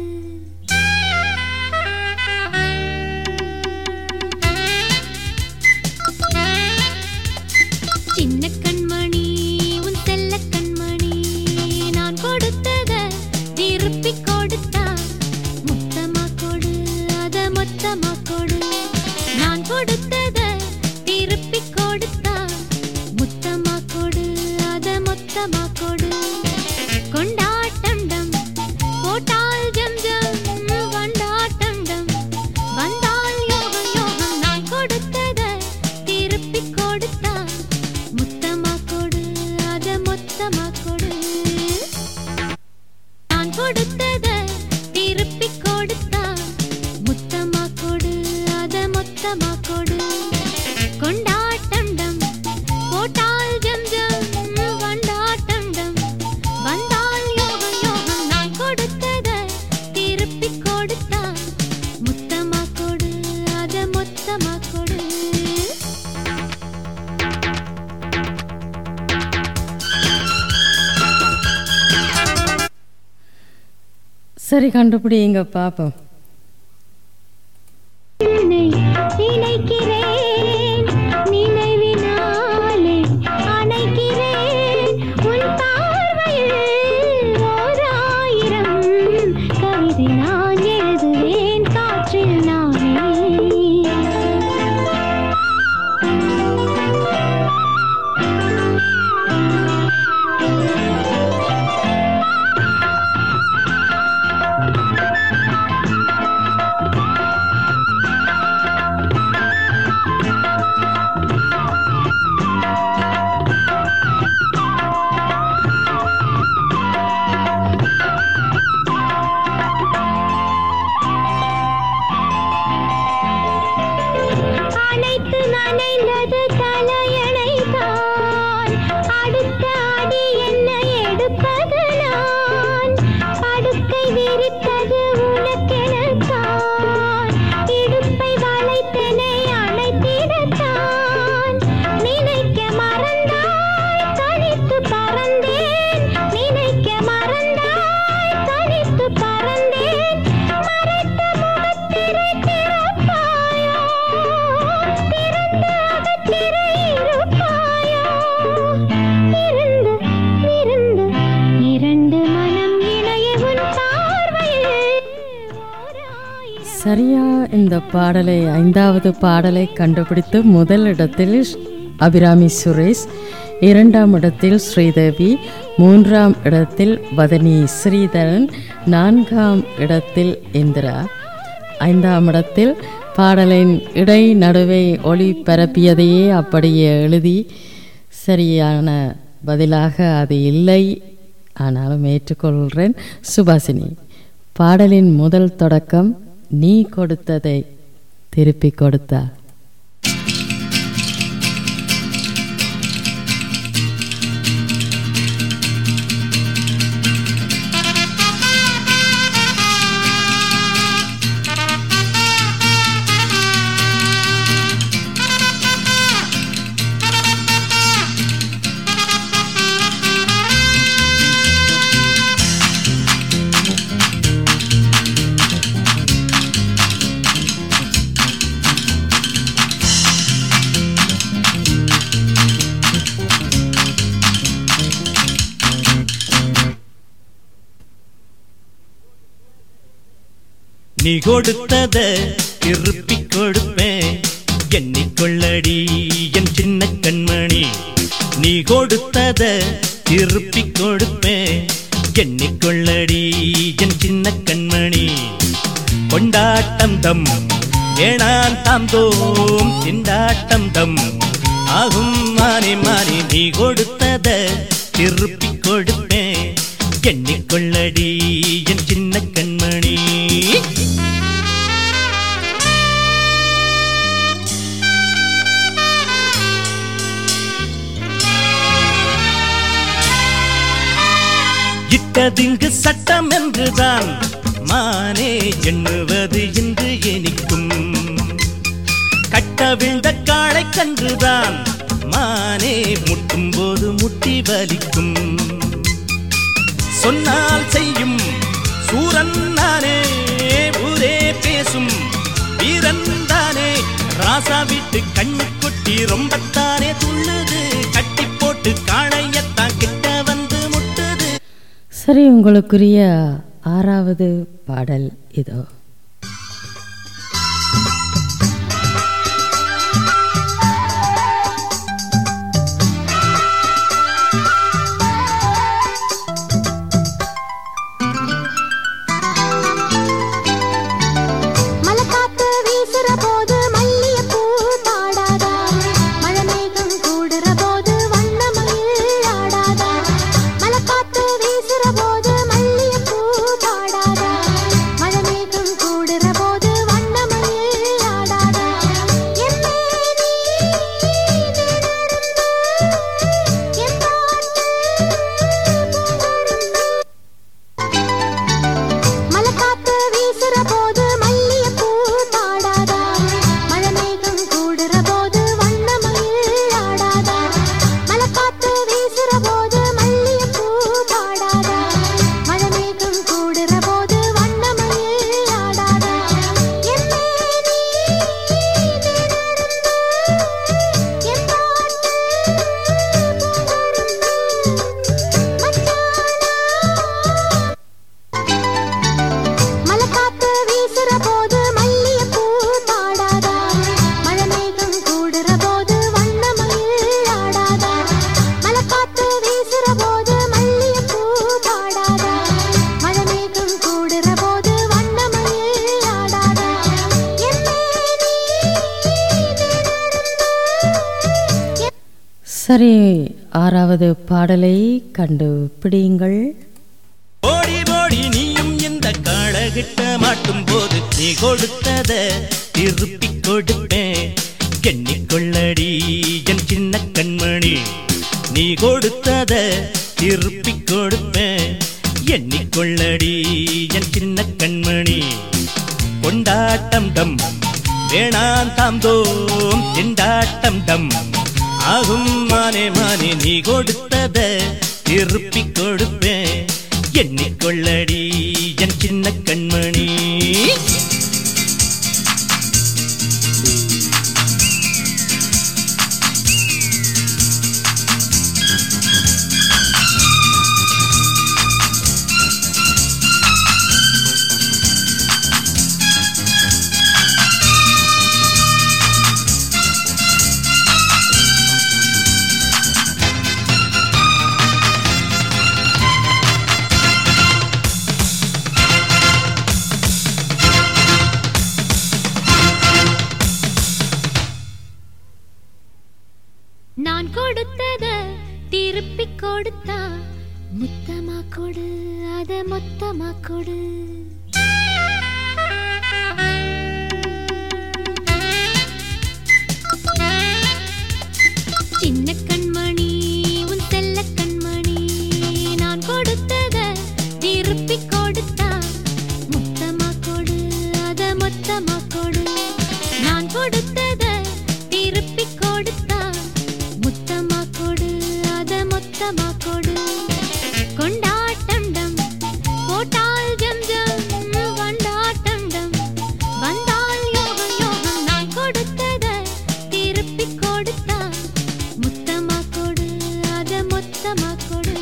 சின்ன கண்மணி உன் செல்ல கண்மணி நான் கொடுத்தத திருப்பி கொடுத்தா முத்தமா கொடு அத மொத்தமா கொடு நான் கொடுத்தத திருப்பி கொடுத்தா முத்தமா கொடு அத மொத்தமா கொடு கொண்டாட்டம் டம் போட்டால் ஜம் ஜம் வண்டாட்டம் டம் வந்தால் யோகம் யோகம் நான் கொடுத்தத திருப்பி கொடுத்தா முத்தமா கொடு அத மொத்தமா கொடு நான் கொடுத்தத திருப்பி கொடுத்தா முத்தமா கொடு அத மொத்தமா கொடு கொண்டாட்டம் டம் போட்டால் ஜம் ஜம் வண்டாட்டம் டம் வந்தால் யோகம் யோகம் நான் கொடுத்தத திருப்பி கொடுத்தா முத்தமா கொடு அத மொத்தமா கொடு சரி கண்டுபிடிங்க பாப்போம் உன்னை நினைக்கிறேன் நினைவினாலே அணைக்கிறேன் உன் பார்வையில் ஓர் ஆயிரம் கவிதை நான் எழுதுவேன் காற்றில் நானே சரியா இந்த பாடலை ஐந்தாவது பாடலை கண்டுபிடித்து முதல் இடத்தில் அபிராமி சுரேஷ் இரண்டாம் இடத்தில் ஸ்ரீதேவி மூன்றாம் இடத்தில் வதனி ஸ்ரீதரன் நான்காம் இடத்தில் இந்திரா ஐந்தாம் இடத்தில் பாடலின் இடை நடுவே ஒளி பரப்பியதையே அப்படியே எழுதி சரியான பதிலாக அது இல்லை ஆனாலும் ஏற்றுக்கொள்கிறேன் சுபாசினி பாடலின் முதல் தொடக்கம் நீ கொடுத்ததை திருப்பி கொடுத்தா நீ கொடுத்தத திருப்பி கொடுப்பேன் எண்ணிக்கொள்ளடி என் சின்ன கண்மணி நீ கொடுத்தத திருப்பி கொடுப்பேன் எண்ணிக்கொள்ளடி என் சின்ன கண்மணி கொண்டாட்டம் தம் ஏனான் தாம் தோம் திண்டாட்டம் தம் ஆகும் மாறி மாறி நீ கொடுத்தத திருப்பி கொடுப்பேன் எண்ணிக்கொள்ளடி என் சின்ன கண்மணி இட்டதிங்கு சட்டம் என்றுதான் மானே எண்ணுவது இன்று எனிக்கும் கட்ட விழுந்த காளை கன்றுதான் மானே முட்டும் போது முட்டி வலிக்கும் சொன்னால் செய்யும் சூரன் நானே ஊரே பேசும் வீரன் தானே ராசா வீட்டு கண்ணு கொட்டி ரொம்பத்தானே துள்ளுது கட்டி போட்டு காளையத்தான் கிட்ட வந்து முட்டுது சரி உங்களுக்குரிய ஆறாவது பாடல் இதோ மலக்காத்து வீசுற போது மல்லிகைப்பூ பாடாதா மழைமேகம் கூடுற போது வண்ணமயில் ஆடாதா மலக்காத்து வீசுற போது மல்லிகைப்பூ பாடாதா மழைமேகம் கூடுற போது வண்ணமயில் ஆடாதா என்னே நீ நிழலிருந்து என் பாட்டு மலக்காத்து வீசுற போது மல்லிகைப்பூ பாடாதா மழைமேகம் கூடுற போது வண்ணமயில் ஆடாதா மலக்காத்து வீசுற போது மல்லிகைப்பூ பாடாதா மழைமேகம் கூடுற போது வண்ணமயில் ஆடாதா என்னே நீ நிழலிருந்து என் பாட்டு மலக்காத்து வீசுற போது மல்லிகைப்பூ பாடாதா மழைமேகம் கூடுற போது வண்ணமயில் ஆடாதா மலக்காத்து வீசுற போது மல்லிகைப்பூ பாடாதா மழைமேகம் கூடுற போது வண்ணமயில் ஆடாதா என்னே நீ நிழலிருந்து சரி ஆறாவது பாடலை கண்டுபிடியுங்கள் ஓடி ஓடி நீயும் இந்த காளகிட்ட மாட்டும் போது நீ கொடுத்தத திருப்பி கொடுப்பேன் எண்ணிக்கொள்ளடி என் சின்ன கண்மணி நீ கொடுத்தத திருப்பி கொடுப்பேன் எண்ணிக்கொள்ளடி என் சின்ன கண்மணி கொண்டாட்டம் டம் வேணாம் தாம் தோம் திண்டாட்டம் டம் ஆகும் மானே மானே நீ கொடுத்தத திருப்பி கொடுப்பேன் எண்ணிக்கொள்ளடி என் சின்ன கண்மணி கொடுத்தத திருப்பி கொடுத்தா முத்தமா கொடு அத மொத்தமா கொடு சின்ன கண்மணி உன் செல்ல கண்மணி நான் கொடுத்தத திருப்பி கொடுத்தா முத்தமா கொடு அத மொத்தமா கொடு நான் கொடுத்தத திருப்பி கொடுத்தா முத்தமா கொடு அத மொத்தமா கொடு கொண்டாட்டண்டம் போட்டால் ஜம் ஜம் வண்டாட்டண்டம் வந்தால் யோகம் யோகம் நான் கொடுத்தத திருப்பி கொடுத்தா முத்தமா கொடு அத மொத்தமா கொடு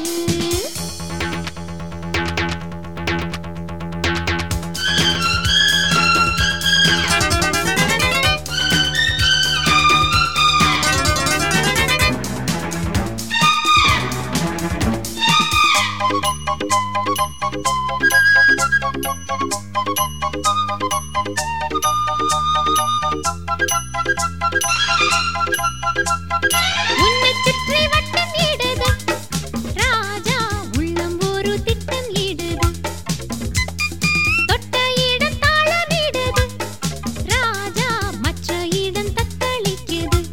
உன்னை சுற்றி வட்டம் இடுது ராஜா உள்ளம் ஒரு திட்டம் இடுது தொட்ட இடம் தாளமிடுது ராஜா மற்ற இடம் தத்தளிக்குது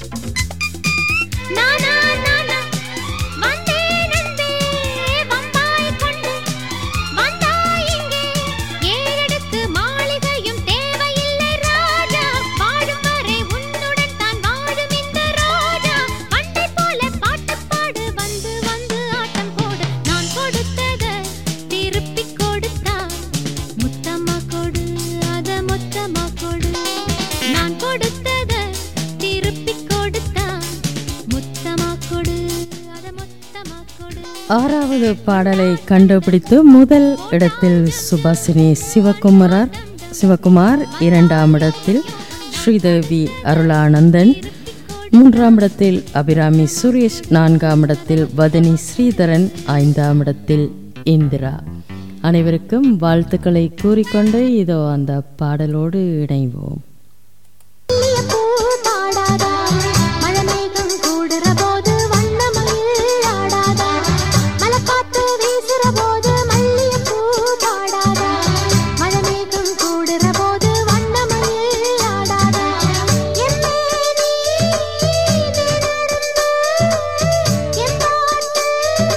நானா நானா வந்தேன் அன்பே வந்தாய் கொண்டு வந்தாய் இங்கே ஏறெடுத்து மாளிகையும் தேவையில்லை ராஜா வாழும் வரை உன்னுடன் தான் வாழும் இந்த ரோஜா பண்டை போல பாட்டு பாடு வந்து வந்து ஆட்டம் போடு நான் கொடுத்தத திருப்பி கொடுத்தா முத்தமா கொடு அத மொத்தமா கொடு நான் கொடுத்தத திருப்பி கொடுத்தா முத்தமா கொடு அத மொத்தமா கொடு ஆறாவது பாடலை கண்டுபிடித்து முதல் இடத்தில் சுபாசினி சிவகுமார் சிவகுமார் இரண்டாம் இடத்தில் ஸ்ரீதேவி அருளானந்தன் மூன்றாம் இடத்தில் அபிராமி சுரேஷ் நான்காம் இடத்தில் வதனி ஸ்ரீதரன் ஐந்தாம் இடத்தில் இந்திரா அனைவருக்கும் வாழ்த்துக்களை கூறிக்கொண்டு இதோ அந்த பாடலோடு இணைவோம் மல்லிய பூ பாடாதா மழமேகம் கூடுற போது வண்ணமயில் ஆடாதா மலைக்காத்து வீசுற போது மல்லிய பூ பாடாதா மழமேகம் கூடுற போது வண்ணமயில் ஆடாதா என்னே நீ நிழலிருந்து என் பாட்டு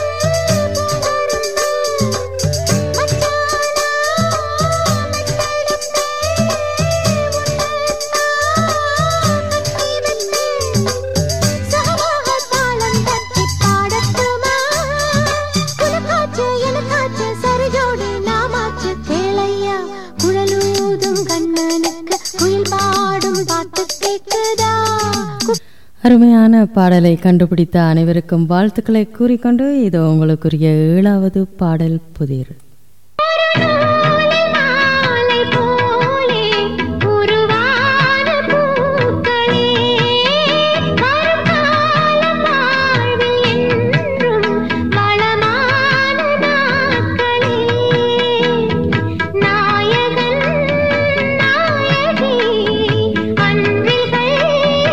புகழ்ந்து மச்சானா அருமையான பாடலை கண்டுபிடித்த அனைவருக்கும் வாழ்த்துக்களை கூறிக்கொண்டு இது உங்களுக்குரிய ஏழாவது பாடல் புதிர் மாலை போலே உருவான பூக்களே வருங்காலம் வாழ்வில் என்றும் வளமான நாட்களே நாயகன் நாயகி அன்பில்கள்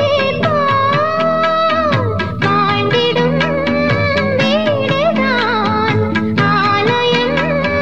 போல் வாழ்ந்திடும் வீடுதான் ஆலயம்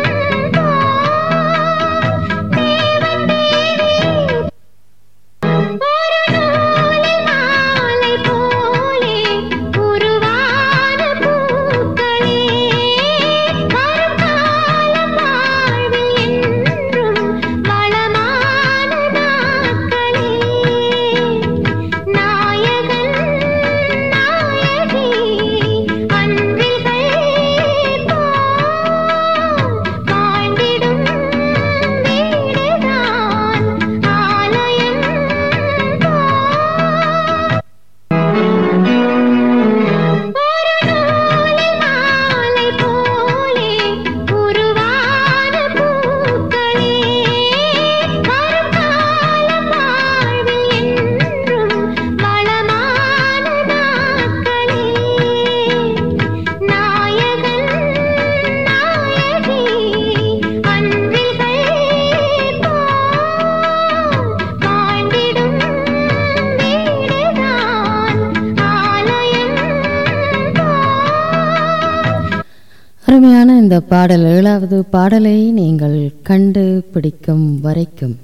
இந்த பாடல் ஏழாவது பாடலை நீங்கள் கண்டுபிடிக்கும் வரைக்கும்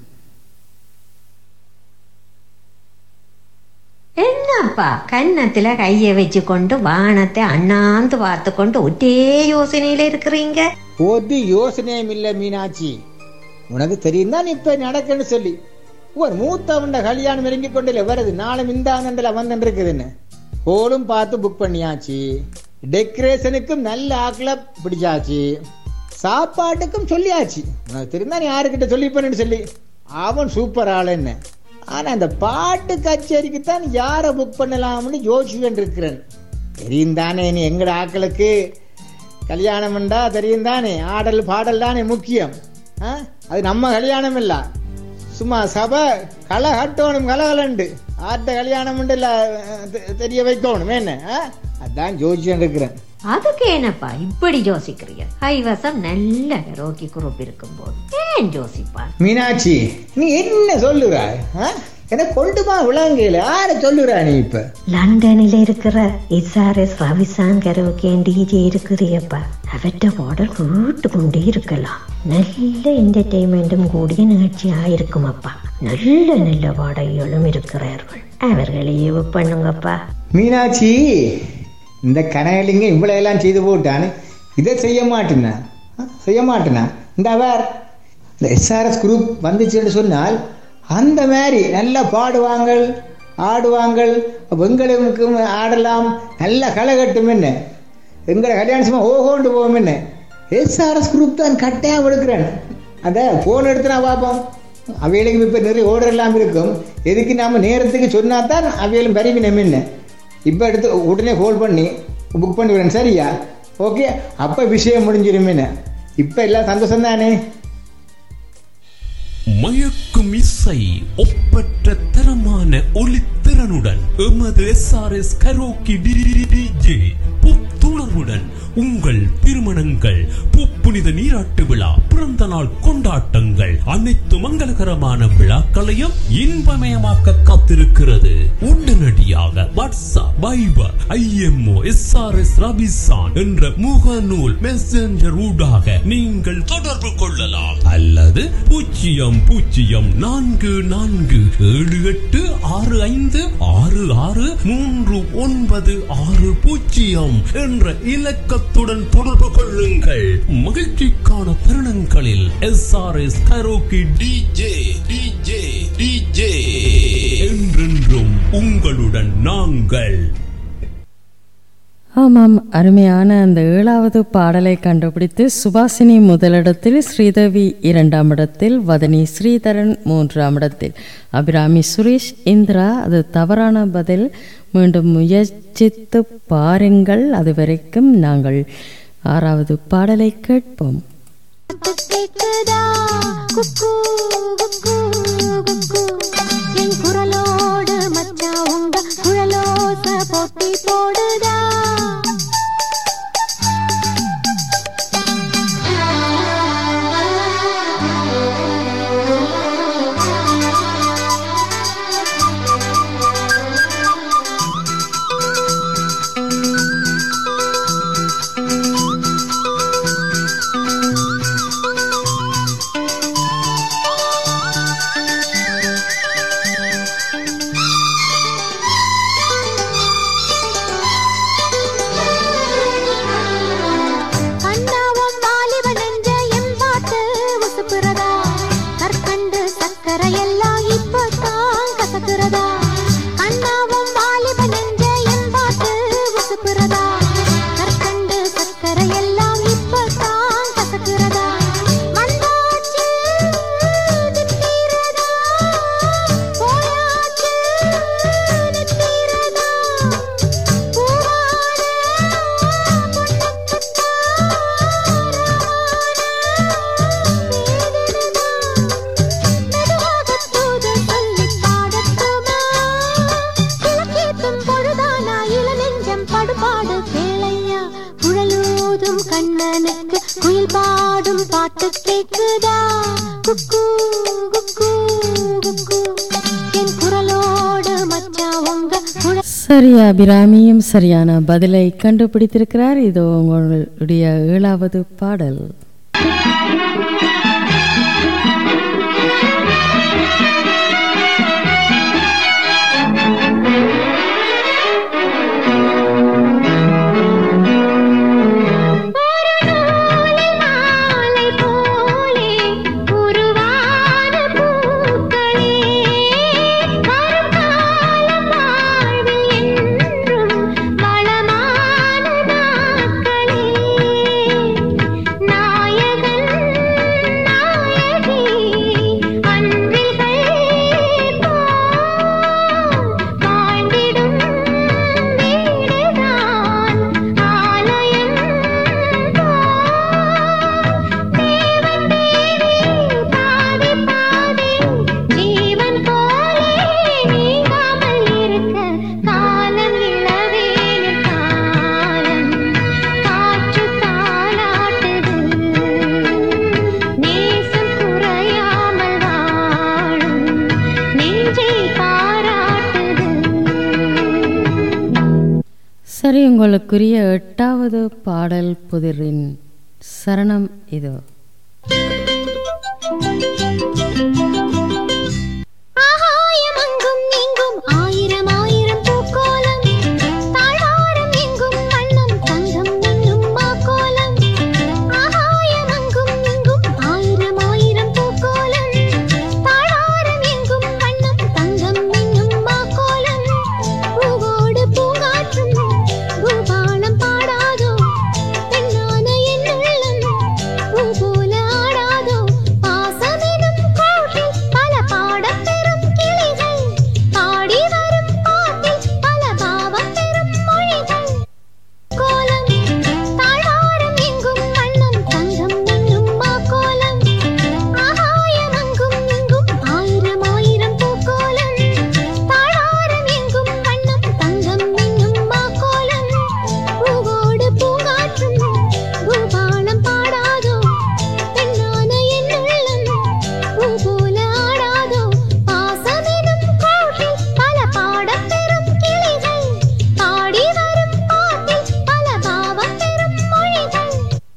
என்னப்பா கன்னத்துல கைய வச்சு கொண்டு வானத்தை அண்ணாந்து பார்த்து கொண்டு ஒரே யோசனையில இருக்கிறீங்க ஒரு யோசனையும் இல்ல மீனாட்சி உனக்கு தெரியும் தான் இப்ப நடக்குன்னு சொல்லி ஒரு மூத்தவண்ட கல்யாணம் நெருங்கி கொண்டில வருது நாளை மிந்தாங்கண்டில் வந்துட்டு இருக்குதுன்னு ஹோலும் பார்த்து புக் பண்ணியாச்சு டெக்கரேஷனுக்கும் நல்ல ஆக்களை பிடிச்சாச்சு சாப்பாட்டுக்கும் சொல்லியாச்சு உனக்கு தெரியும் நீ யாருக்கிட்ட சொல்லி பண்ணு சொல்லி அவன் சூப்பர் ஆளுன்னு ஆனா அந்த பாட்டு கச்சேரிக்கு தான் யாரை புக் பண்ணலாம்னு யோசிச்சுட்டு இருக்கிறேன் தெரியும் தானே நீ எங்கட ஆக்களுக்கு கல்யாணம்ண்டா தெரியும் தானே ஆடல் பாடல் தானே முக்கியம் ஆ? அது நம்ம கல்யாணம் இல்ல சும்மா சபை களை கட்டணும் கலகலண்டு ஆத்த கல்யாணம் இல்ல தெ- தெரிய வைக்கணும் என்ன ஆ? அதான் ஜோசியம் இருக்கிறேன் அதுக்கு என்னப்பா இப்படி யோசிக்கிறீங்க கைவசம் நல்ல ரோக்கி குரூப் இருக்கும்போது ஏன் யோசிப்பான் மீனாட்சி நீ என்ன சொல்லுறாய் ஆ? எனக்கு கொண்டுமா விளங்கையில யார சொல்லுறா நீ இப்ப லண்டனில் இருக்கிற எஸ்ஆர்எஸ் ரவிசான் கரோக்கேன் டிஜே இருக்கிறியப்பா அவற்ற பாடல் கேட்டு கொண்டே இருக்கலாம் நல்ல என்டர்டெயின்மெண்ட்டும் கூடிய நிகழ்ச்சியா இருக்குமப்பா நல்ல நல்ல பாடகிகளும் இருக்கிறார்கள் அவர்களையே புக் பண்ணுங்கப்பா மீனாட்சி இந்த கனகலிங்க இவ்வளவு எல்லாம் செய்து போட்டான்னு இதை செய்ய மாட்டேனா ஆ? செய்ய மாட்டேனா இந்த அவர் இந்த எஸ்ஆர்எஸ் குரூப் வந்துச்சுன்னு சொன்னால் அந்த மாதிரி நல்லா பாடுவாங்கள் ஆடுவாங்கள் வெங்களுக்கும் ஆடலாம் நல்ல களை கட்டும் என்ன எங்களை கல்யாணம் சும்மா ஓஹோண்டு போவோம் என்ன எஸ்ஆர்எஸ் குரூப் தான் கட்டாயம் எடுக்கிறேன் அதை ஃபோன் எடுத்து நான் பார்ப்போம் அவைகளுக்கு இப்போ நிறைய ஓர்டர் எல்லாம் இருக்கும் எதுக்கு நாம நேரத்துக்கு சொன்னா தான் அவைகளும் பரிவினம் என்ன இப்போ எடுத்து உடனே கால் பண்ணி புக் பண்ணிவிடுறேன் சரியா ஓகே அப்போ விஷயம் முடிஞ்சிருமேன்னு இப்போ எல்லாம் சந்தோஷம் தானே மயக்கும் இசை ஒப்பற்ற தரமான ஒளித்திறனுடன் எமது எஸ்ஆர்எஸ் கரோக்கி டிஜே புத்துணர்வுடன் உங்கள் திருமணங்கள் புப்புனித நீராட்டு விழா பிறந்த நாள் கொண்டாட்டங்கள் அனைத்து மங்களகரமான விழாக்களையும் இன்பமயமாக்க காத்திருக்கிறது உடனடியாக வாட்ஸ்அப் பைபர் ஐஎம்ஓ எஸ்ஆர்எஸ் ரபிசான் என்ற முகநூல் மெசஞ்சர் ஊடாக நீங்கள் தொடர்பு கொள்ளலாம் அல்லது பூஜ்ஜியம் பூஜ்ஜியம் நான்கு நான்கு ஏழு எட்டு ஆறு ஐந்து ஆறு ஆறு மூன்று ஒன்பது ஆறு பூஜ்ஜியம் என்ற இலக்கத்துடன் தொடர்பு கொள்ளுங்கள் மகிழ்ச்சிக்கான தருணங்களில் SRS karaoke DJ DJ DJ என்றென்றும் உங்களுடன் நாங்கள் ஆமாம் அருமையான அந்த ஏழாவது பாடலை கண்டுபிடித்து சுபாசினி முதலிடத்தில் ஸ்ரீதேவி இரண்டாம் இடத்தில் வதனி ஸ்ரீதரன் மூன்றாம் இடத்தில் அபிராமி சுரேஷ் இந்திரா அது தவறான பதில் மீண்டும் முயற்சித்து பாருங்கள் அது வரைக்கும் நாங்கள் ஆறாவது பாடலை கேட்போம் கேக்குதா குக்கு குக்கு குக்கு என் குரலோடு மச்சான் உங்க குழலோச போட்டி போடுதா கண்ணாவும் வாலிப நெஞ்ச எம்பாட்டு உசுப்புறதா கற்கண்டு சக்கரை எல்லாம் இப்பதான் கசக்குறதா கண்ணாவும் வாலிப நெஞ்ச எம்பாட்டு உசுப்புறதா கற்கண்டு சக்கரை எல்லாம் இப்பதான் கசக்குறதா வந்தாச்சு நிற்கிறதா போயாச்சு நிற்கிறதா பூவான கண்ணனுக்கு குயில் பாடும் பாட்டு கேக்குதா குக்கு குக்கு குக்கு என் குரலோடு மச்சான் உங்க குழ சரி அபிராமியும் சரியான பதிலை கண்டுபிடித்திருக்கிறார் இது உங்களுடைய ஏழாவது பாடல் மாலை போலே உருவான பூக்களே வரும் காலம் வாழ்வில் என்றும் வளமான நாட்களே நாயகன் நாயகி அன்பில்கள் வாழ்ந்திடும் வீடுதான் ஆலயம் தேவன் தேவி பாதி பாதி ஜீவன் போலே நீங்காமல் இருக்க காலம் இளவேனில் காலம் காற்று தாளாட்டுது நேசம் குறையாமல் வாழும் நெஞ்சை பாராட்டுது சரி உங்களுக்குரிய எட்டாவது பாடல் புதிரின் சரணம் இதோ ஆகாயம் அங்கும் இங்கும் ஆயிரம் ஆயிரம் பூக்கோலம் தாழ்வாரம் எங்கும் வண்ணம் தங்கம் என்னும் மாக்கோலம் ஆகாயம் அங்கும் இங்கும் ஆயிரம் ஆயிரம் பூக்கோலம் தாழ்வாரம் எங்கும் வண்ணம் தங்கம் என்னும் மாக்கோலம் பூவோடு பூங்காற்றும் பூபாலம் பாடாதோ பெண்ணான என் உள்ளம் பூ போல ஆடாதோ பாசமெனும் கோட்டில் பல பாடப் பெறும் கிளிகள் பாடி வரும் பாட்டில் பல பாவம் பெறும் மொழிகள் கோலம் தாழ்வாரம் எங்கும் வண்ணம் தங்கம் என்னும் மாக்கோலம் ஆகாயம் அங்கும் இங்கும் ஆயிரம் ஆயிரம் பூக்கோலம் தாழ்வாரம் எங்கும் வண்ணம் தங்கம் என்னும் மாக்கோலம் பூவோடு பூங்காற்றும் பூபாலம் பாடாதோ பெண்ணான என் உள்ளம் பூ போல ஆடாதோ பாசமெனும் கோட்டில் பல பாடப் பெறும் கிளிகள் பாடி வரும் பாட்டில் பல பாவம் பெறும் மொழிகள்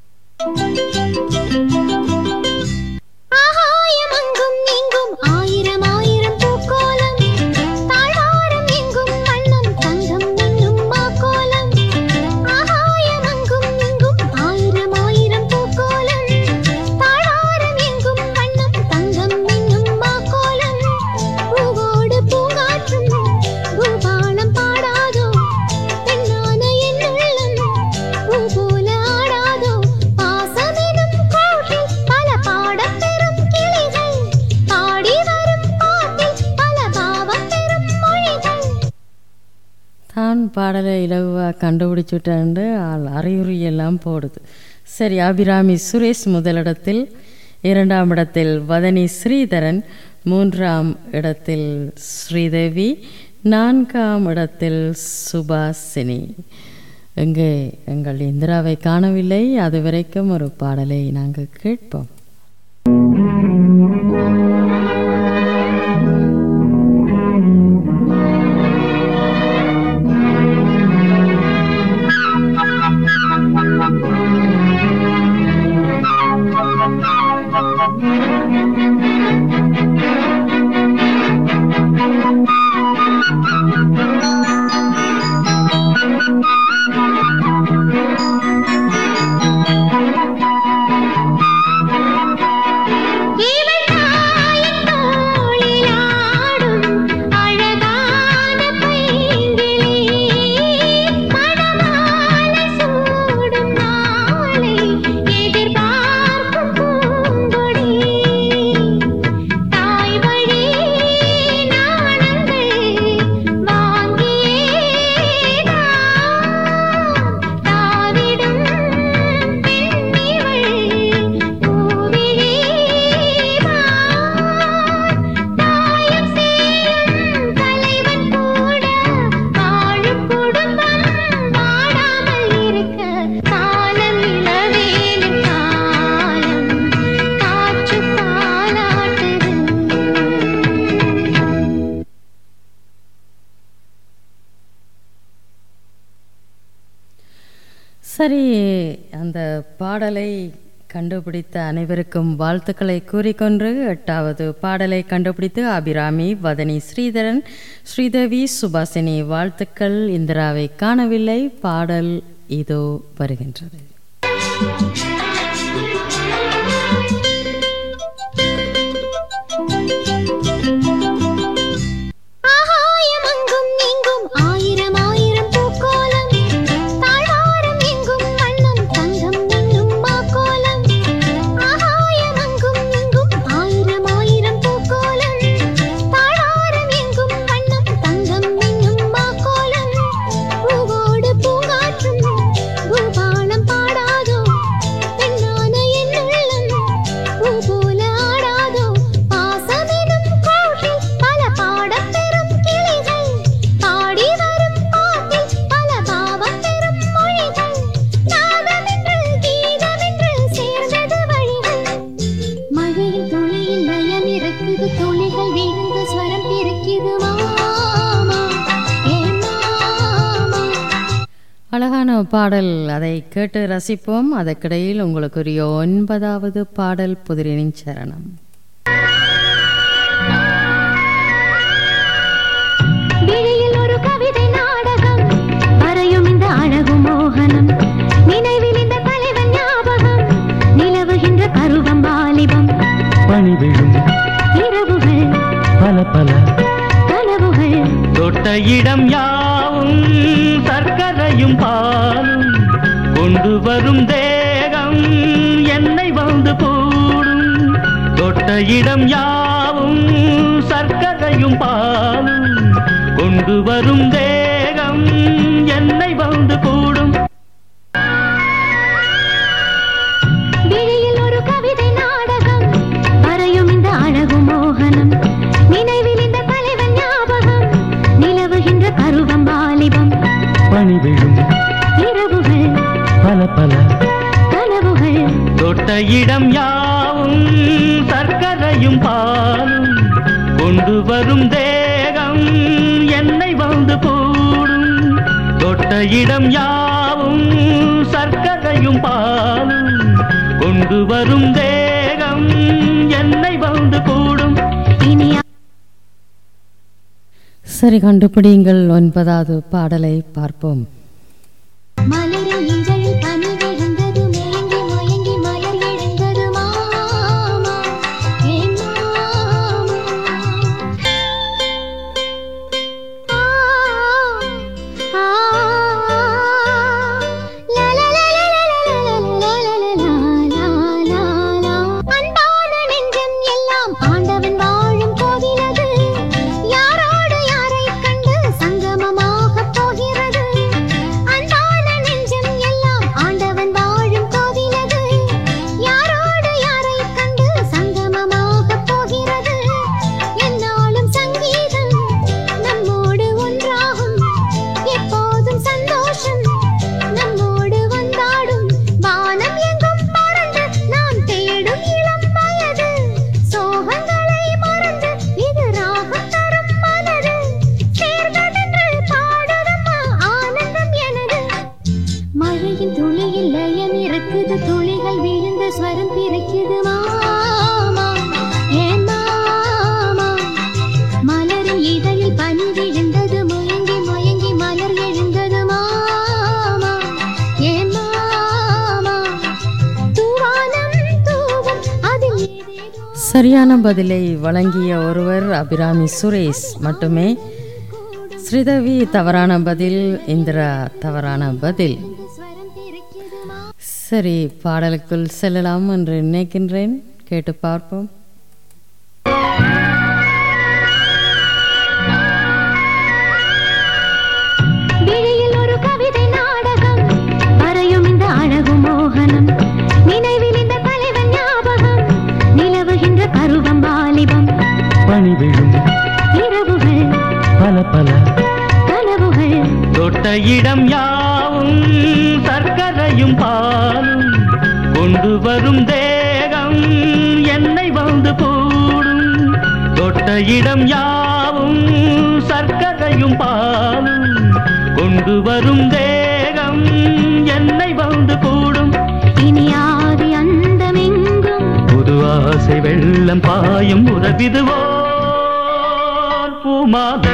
ஆகாயம் அங்கும் இங்கும் ஆயிரம் ஆயிரம் பூக்கோலம் தாழ்வாரம் எங்கும் வண்ணம் தங்கம் என்னும் மாக்கோலம் ஆகாயம் அங்கும் இங்கும் ஆயிரம் ஆயிரம் பூக்கோலம் தாழ்வாரம் எங்கும் வண்ணம் தங்கம் என்னும் மாக்கோலம் பூவோடு பூங்காற்றும் பூபாலம் பாடாதோ பெண்ணான என் உள்ளம் பூ போல ஆடாதோ பாசமெனும் கோட்டில் பல பாடப் பெறும் கிளிகள் பாடி வரும் பாட்டில் பல பாவம் பெறும் மொழிகள் தான் பாடலை இலகுவாக கண்டுபிடிச்சுட்டாண்டு ஆள் அறிகுறி எல்லாம் போடுது சரி அபிராமி சுரேஷ் முதலிடத்தில் இரண்டாம் இடத்தில் வதனி ஸ்ரீதரன் மூன்றாம் இடத்தில் ஸ்ரீதேவி நான்காம் இடத்தில் சுபாசினி எங்கே எங்கள் இந்திராவை காணவில்லை அது வரைக்கும் ஒரு பாடலை நாங்கள் கேட்போம் இவள் தாயின் தோளிலாடும் அழகான பைங்கிளி மணமாலை சூடும் நாளை எதிர்பார்க்கும் பூங்கொடி தாய் வழி நாணங்கள் சரி அந்த பாடலை கண்டுபிடித்த அனைவருக்கும் வாழ்த்துக்களை கூறிக்கொண்டு எட்டாவது பாடலை கண்டுபிடித்து அபிராமி வதனி ஸ்ரீதரன் ஸ்ரீதேவி சுபாசினி வாழ்த்துக்கள் இந்திராவை காணவில்லை பாடல் இதோ வருகின்றது ஆகாயமங்கும் இங்கும் ஆயிரம் ஆயிரம் பூக்கோலம் தாழ்வாரம் எங்கும் வண்ணம் தங்கம் என்னும் மாக்கோலம் ஆகாயமங்கும் இங்கும் ஆயிரம் ஆயிரம் பூக்கோலம் தாழ்வாரம் எங்கும் வண்ணம் தங்கம் என்னும் மாக்கோலம் பூவோடு பூங்காற்றும் பூபாலம் பாடாதோ பெண்ணான என் உள்ளம் பூ போல ஆடாதோ பாசமெனும் கோட்டில் பல பாடப் பெறும் கிளிகள் பாடி வரும் பாட்டில் பல பாவம் பெறும் மொழிகள் நாதமென்று கீதமென்று சேர்ந்தது வழிகள் மழையில் துளியில் லயம் இருக்குது துளிகள் விழுந்து ஸ்வரம் பிறக்கிது மாமா ஏ மாமா அழகான பாடல் அதை கேட்டு ரசிப்போம் அதற்கிடையில் உங்களுக்குரிய ஒன்பதாவது பாடல் புதிரினின் சரணம் விழியில் ஒரு கவிதை நாடகம் வரையும் இந்த அழகு மோகனம் நினைவில் இந்த தலைவன் ஞாபகம் நிலவுகின்ற பருவம் வாலிபம் பணி விழும் இரவுகள் பல பல கனவுகள் தொட்ட இடம் யாவும் சர்க்கரையும் பாலும் கொண்டு வரும் தேகம் என்னை வந்து கூடும் தொட்ட இடம் யாவும் சர்க்கரையும் பாலும் கொண்டு வரும் தேகம் என்னை வந்து கூடும் விழியில் ஒரு கவிதை நாடகம் வரையும் இந்த அழகு மோகனம் நினைவில் இந்த தலைவன் ஞாபகம் நிலவுகின்ற பருவம் வாலிபம் பணி விழும் இரவுகள் பல பல கனவுகள் தொட்ட இடம் யாவும் சர்க்கரையும் பாலும் கொண்டு வரும் தேகம் என்னை வந்து கூடும் தொட்ட இடம் யாவும் சர்க்கரையும் பாலும் கொண்டு வரும் தேகம் என்னை வந்து கூடும் இனி சரி கண்டுபிடிங்கள் ஒன்பதாவது பாடலை பார்ப்போம் மலரின் இதழில் பனி விழுந்தது மயங்கி மயங்கி மலர் எழுந்தது மாமா ஏ மாமா ஆ ஆ லா லா லா லா லா லா லா லா லா அன்பான நெஞ்சம் எல்லாம் ஆண்டவன் வாழும் கோவிலது யாரோடு யாரை கண்டு சங்கமமாகப் போகிறது அன்பான நெஞ்சம் எல்லாம் ஆண்டவன் வாழும் கோவிலது யாரோடு யாரை கண்டு சங்கமமாகப் போகிறது என்னாலும் சங்கீதம் நம்மோடு ஒன்றாகும் எப்போதும் சந்தோஷம் நம்மோடு வந்தாடும் வானம் எங்கும் பறந்து நாம் தேடும் இளம் வயது சோகங்களை மறந்து இது ராகம் தரும் மனது சேர்ந்ததென்று பாடுதம்மா ஆனந்தம் எனது மழையின் துளியில் லயம் இருக்குது துளிகள் விழுந்த ஸ்வரம் பிறக்குது மாமா ஏன் மாமா மலரின் இதழில் பனி விழுந்தது முயங்கி முயங்கி மலர் எழுந்தது மாமா ஏன் மாமா தூவானம் தூவும் அதில் ஏதேதோ சரியான பதிலை வழங்கிய ஒருவர் அபிராமி சுரேஷ் மட்டுமே ஸ்ரீதேவி தவறான பதில் இந்திரா தவறான பதில் ஸ்வரம் பிறக்குது மா சரி பாடலுக்குள் செல்லலாம் என்று நினைக்கின்றேன் கேட்டு பார்ப்போம் விழியில் ஒரு கவிதை நாடகம் வரையும் இந்த அழகு மோகனம் நினைவில் இந்த தலைவன் ஞாபகம் நிலவுகின்ற பருவம் வாலிபம் பணி விழும் இரவுகள் பல பல கனவுகள் தொட்ட இடம் யாவும் சர்க்கரையும் பாலும் கொண்டு வரும் தேகம் என்னை வந்து கூடும் தொட்ட இடம் யாவும் சர்க்கரையும் பாலும் கொண்டு வரும் தேகம் என்னை வந்து வந்து கூடும் இனி ஆதி அந்தமெங்கும் புது ஆசை வெள்ளம் பாயும் உறவிதுவோ பூமாலை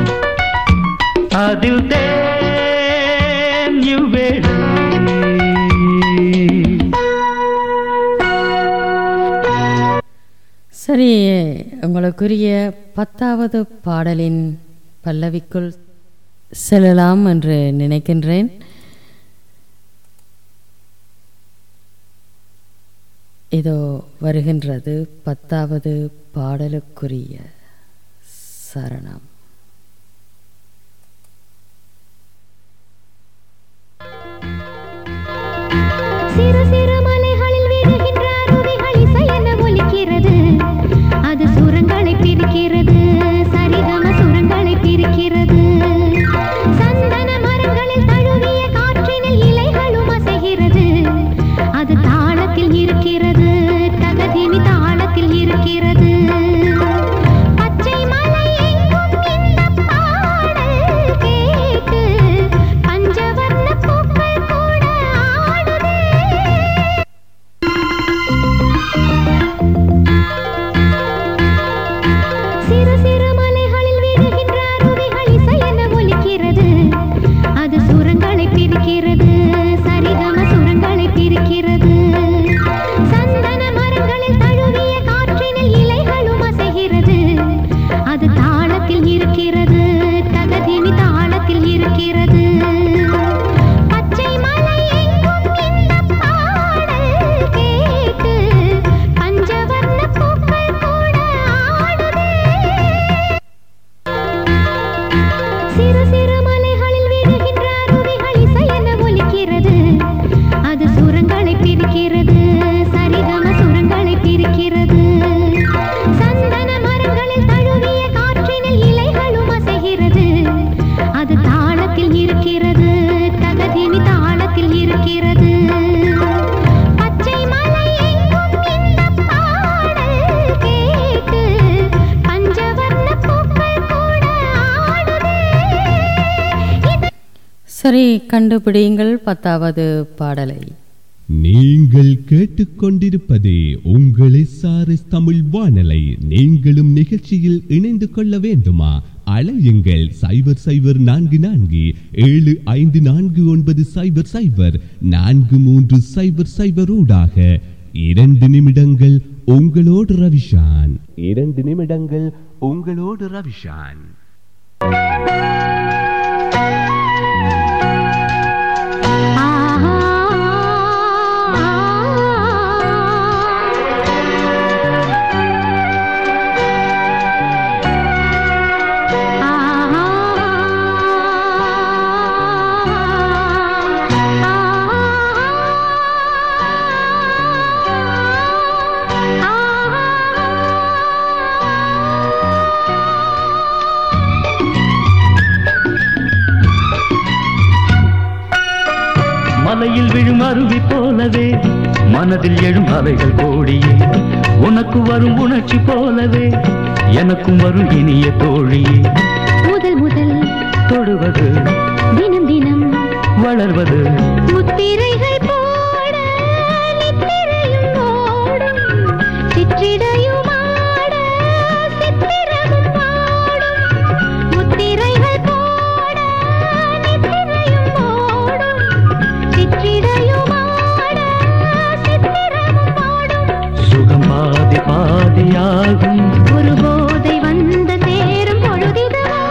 அதில் தேன் இவ்வேளை சரி உங்களுக்குரிய பத்தாவது பாடலின் பல்லவிக்குள் செல்லலாம் என்று நினைக்கின்றேன் இதோ வருகின்றது பத்தாவது பாடலுக்குரிய சரணம் சிறு சிறு மலைகளில் விழுகின்ற அருவிகள் இசையென ஒலிக்கிறது அது சுரங்களை பிரிக்கிறது சரிகம சுரங்களை பிரிக்கிறது சந்தன மரங்களில் தழுவிய காற்றினில் இலைகளும் அசைகிறது அது தாளத்தில் இருக்கிறது தகதிமி தாளத்தில் இருக்கிறது பச்சை மலை எங்கும் இந்த பாடல் கேட்டு பஞ்சவர்ண பூக்கள் கூட ஆடுதே சிறு சிறு மலைகளில் விழுகின்ற அருவிகள் இசையென ஒலிக்கிறது அது சுரங்களை பிரிக்கிறது சரிகம சுரங்களை பிரிக்கிறது சந்தன மரங்களில் தழுவிய காற்றினில் இலைகளும் அசைகிறது அது தாளத்தில் இருக்கிறது தகதிமி தாளத்தில் இருக்கிறது பச்சை மலை எங்கும் இந்த பாடல் கேட்டு பஞ்சவர்ண பூக்கள் கூட ஆடுதே சிறு சிறு மலைகளில் விழுகின்ற அருவிகள் இசையென ஒலிக்கிறது அது சுரங்களை பிரிக்கிறது சரிகம சுரங்களை பிரிக்கிறது சந்தன மரங்களில் தழுவிய காற்றினில் இலைகளும் அசைகிறது அது தாளத்தில் இருக்கிறது தகதிமி தாளத்தில் இருக்கிறது பச்சை மலை எங்கும் இந்த பாடல் கேட்டு பஞ்சவர்ண பூக்கள் கூட ஆடுதே சரி கண்டுபிடியுங்கள் பத்தாவது பாடலை நீங்கள் கேட்டுக்கொண்டிருப்பது உங்கள் எஸ்ஆர்எஸ் தமிழ் வானலை நீங்களும் நிகழ்ச்சியில் இணைந்து கொள்ள வேண்டுமா அலையுங்கள் சைபர் சைபர் நான்கு நான்கு ஏழு ஐந்து நான்கு ஒன்பது சைபர் சைபர் நான்கு மூன்று சைபர் சைபர் ஊடாக இரண்டு நிமிடங்கள் உங்களோடு ரவிஷான் இரண்டு நிமிடங்கள் உங்களோடு ரவிஷான் மலையில் விழும் அருவி போலவே மனதில் எழும் அலைகள் கோடியே உனக்கு வரும் உணர்ச்சி போலவே எனக்கும் வரும் இனிய தோழியே முதல் முதல் தொடுவது தினம் தினம் வளர்வது முத்திரைகள் போட நித்திரையும் ஓடும் சிற்றிடையும் ஆட சித்திரமும் பாடும் முத்திரைகள் போட நித்திரையும் ஓடும் சிற்றிடையும் ஆட சித்திரமும் பாடும் சுகம் பாதி பாதியாகும் ஒரு போதை வந்த தேரும் பொழுதிதுவார்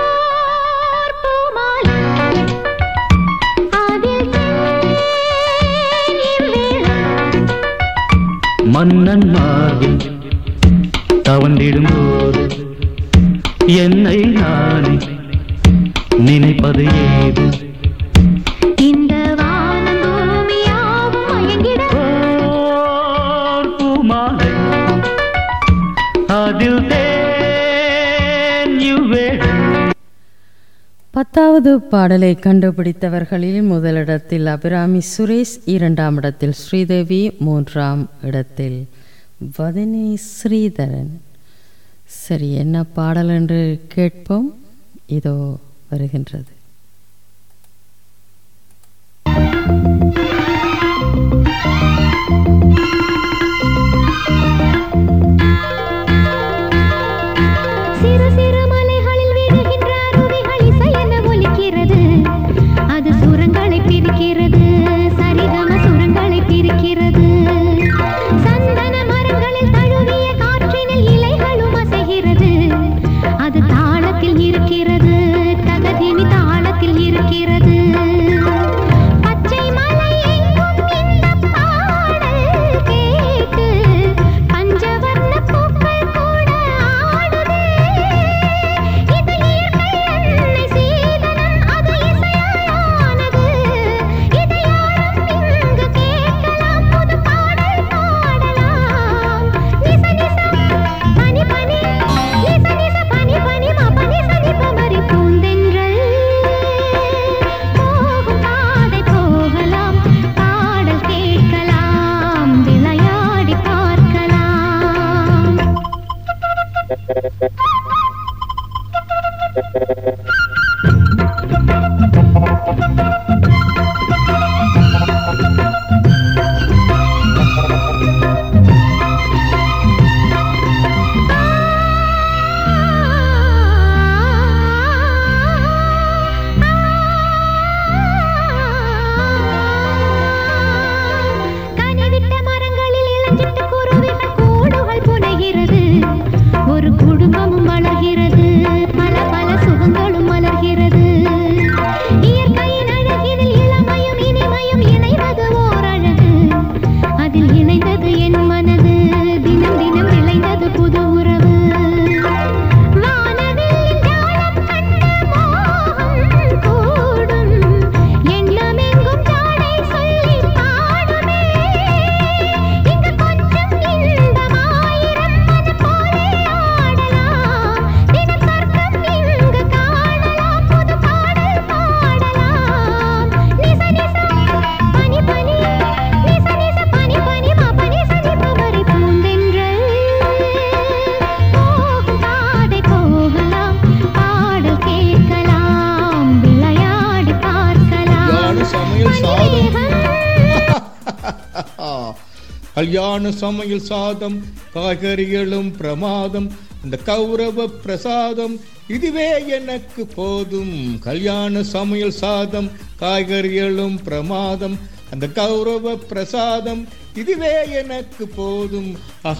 பூமாலை அதில் தேன் இவ்வேளை மன்னன் மார்பில் தவண்டிடும் போது என்னை நானே நினைப்பது ஏது இந்த வானம் பூமியாவும் மயங்கிட ஓர் பூமாலை அதில் தேன் இவ்வேளை பத்தாவது பாடலை கண்டுபிடித்தவர்களில் முதலிடத்தில் அபிராமி சுரேஷ் இரண்டாம் இடத்தில் ஸ்ரீதேவி மூன்றாம் இடத்தில் வதனி ஸ்ரீதரன் சரி என்ன பாடல் என்று கேட்போம் இதோ வருகின்றது ஆ கனிவிட்ட மரங்களில் இளஞ்சிட்டு குருவிகள் கூடுகள் புனைகிறது ஒரு குடும்பமும் வளர்கிறது பல பல சுகங்களும் மலர்கிறது இயற்கையின் அழகினில் இளமையும் இனிமையும் இணைவது ஓர் அழகு அதில் இணைந்தது என் மனது தினம் தினம் விளைந்தது புது உறவு வானவில்லின் ஜாலம் கண்டு மோகம் கூடும் எண்ணமெங்கும் ஜாடை சொல்லி பாடுமே இங்கு கொஞ்சம் இன்பமாயிரம் அது போலே ஆடலாம் தினம் சொர்க்கம் இங்கு காணலாம் புது பாடல் பாடலாம் நிச நிச பனி பனி நிச நிச பனி பனி மா பனி சனி பவரி பூந்தென்றல் போகும் பாதை போகலாம் பாடல் கேட்கலாம் விளையாடி பார்க்கலாம் கல்யாண சமையல் சாதம் கல்யாண சமையல் சாதம் காய்கறிகளும் பிரமாதம் அந்த கௌரவ பிரசாதம் இதுவே எனக்கு போதும் கல்யாண சமையல் சாதம் காய்கறிகளும் பிரமாதம் அந்த கௌரவ பிரசாதம் இதுவே எனக்கு போதும்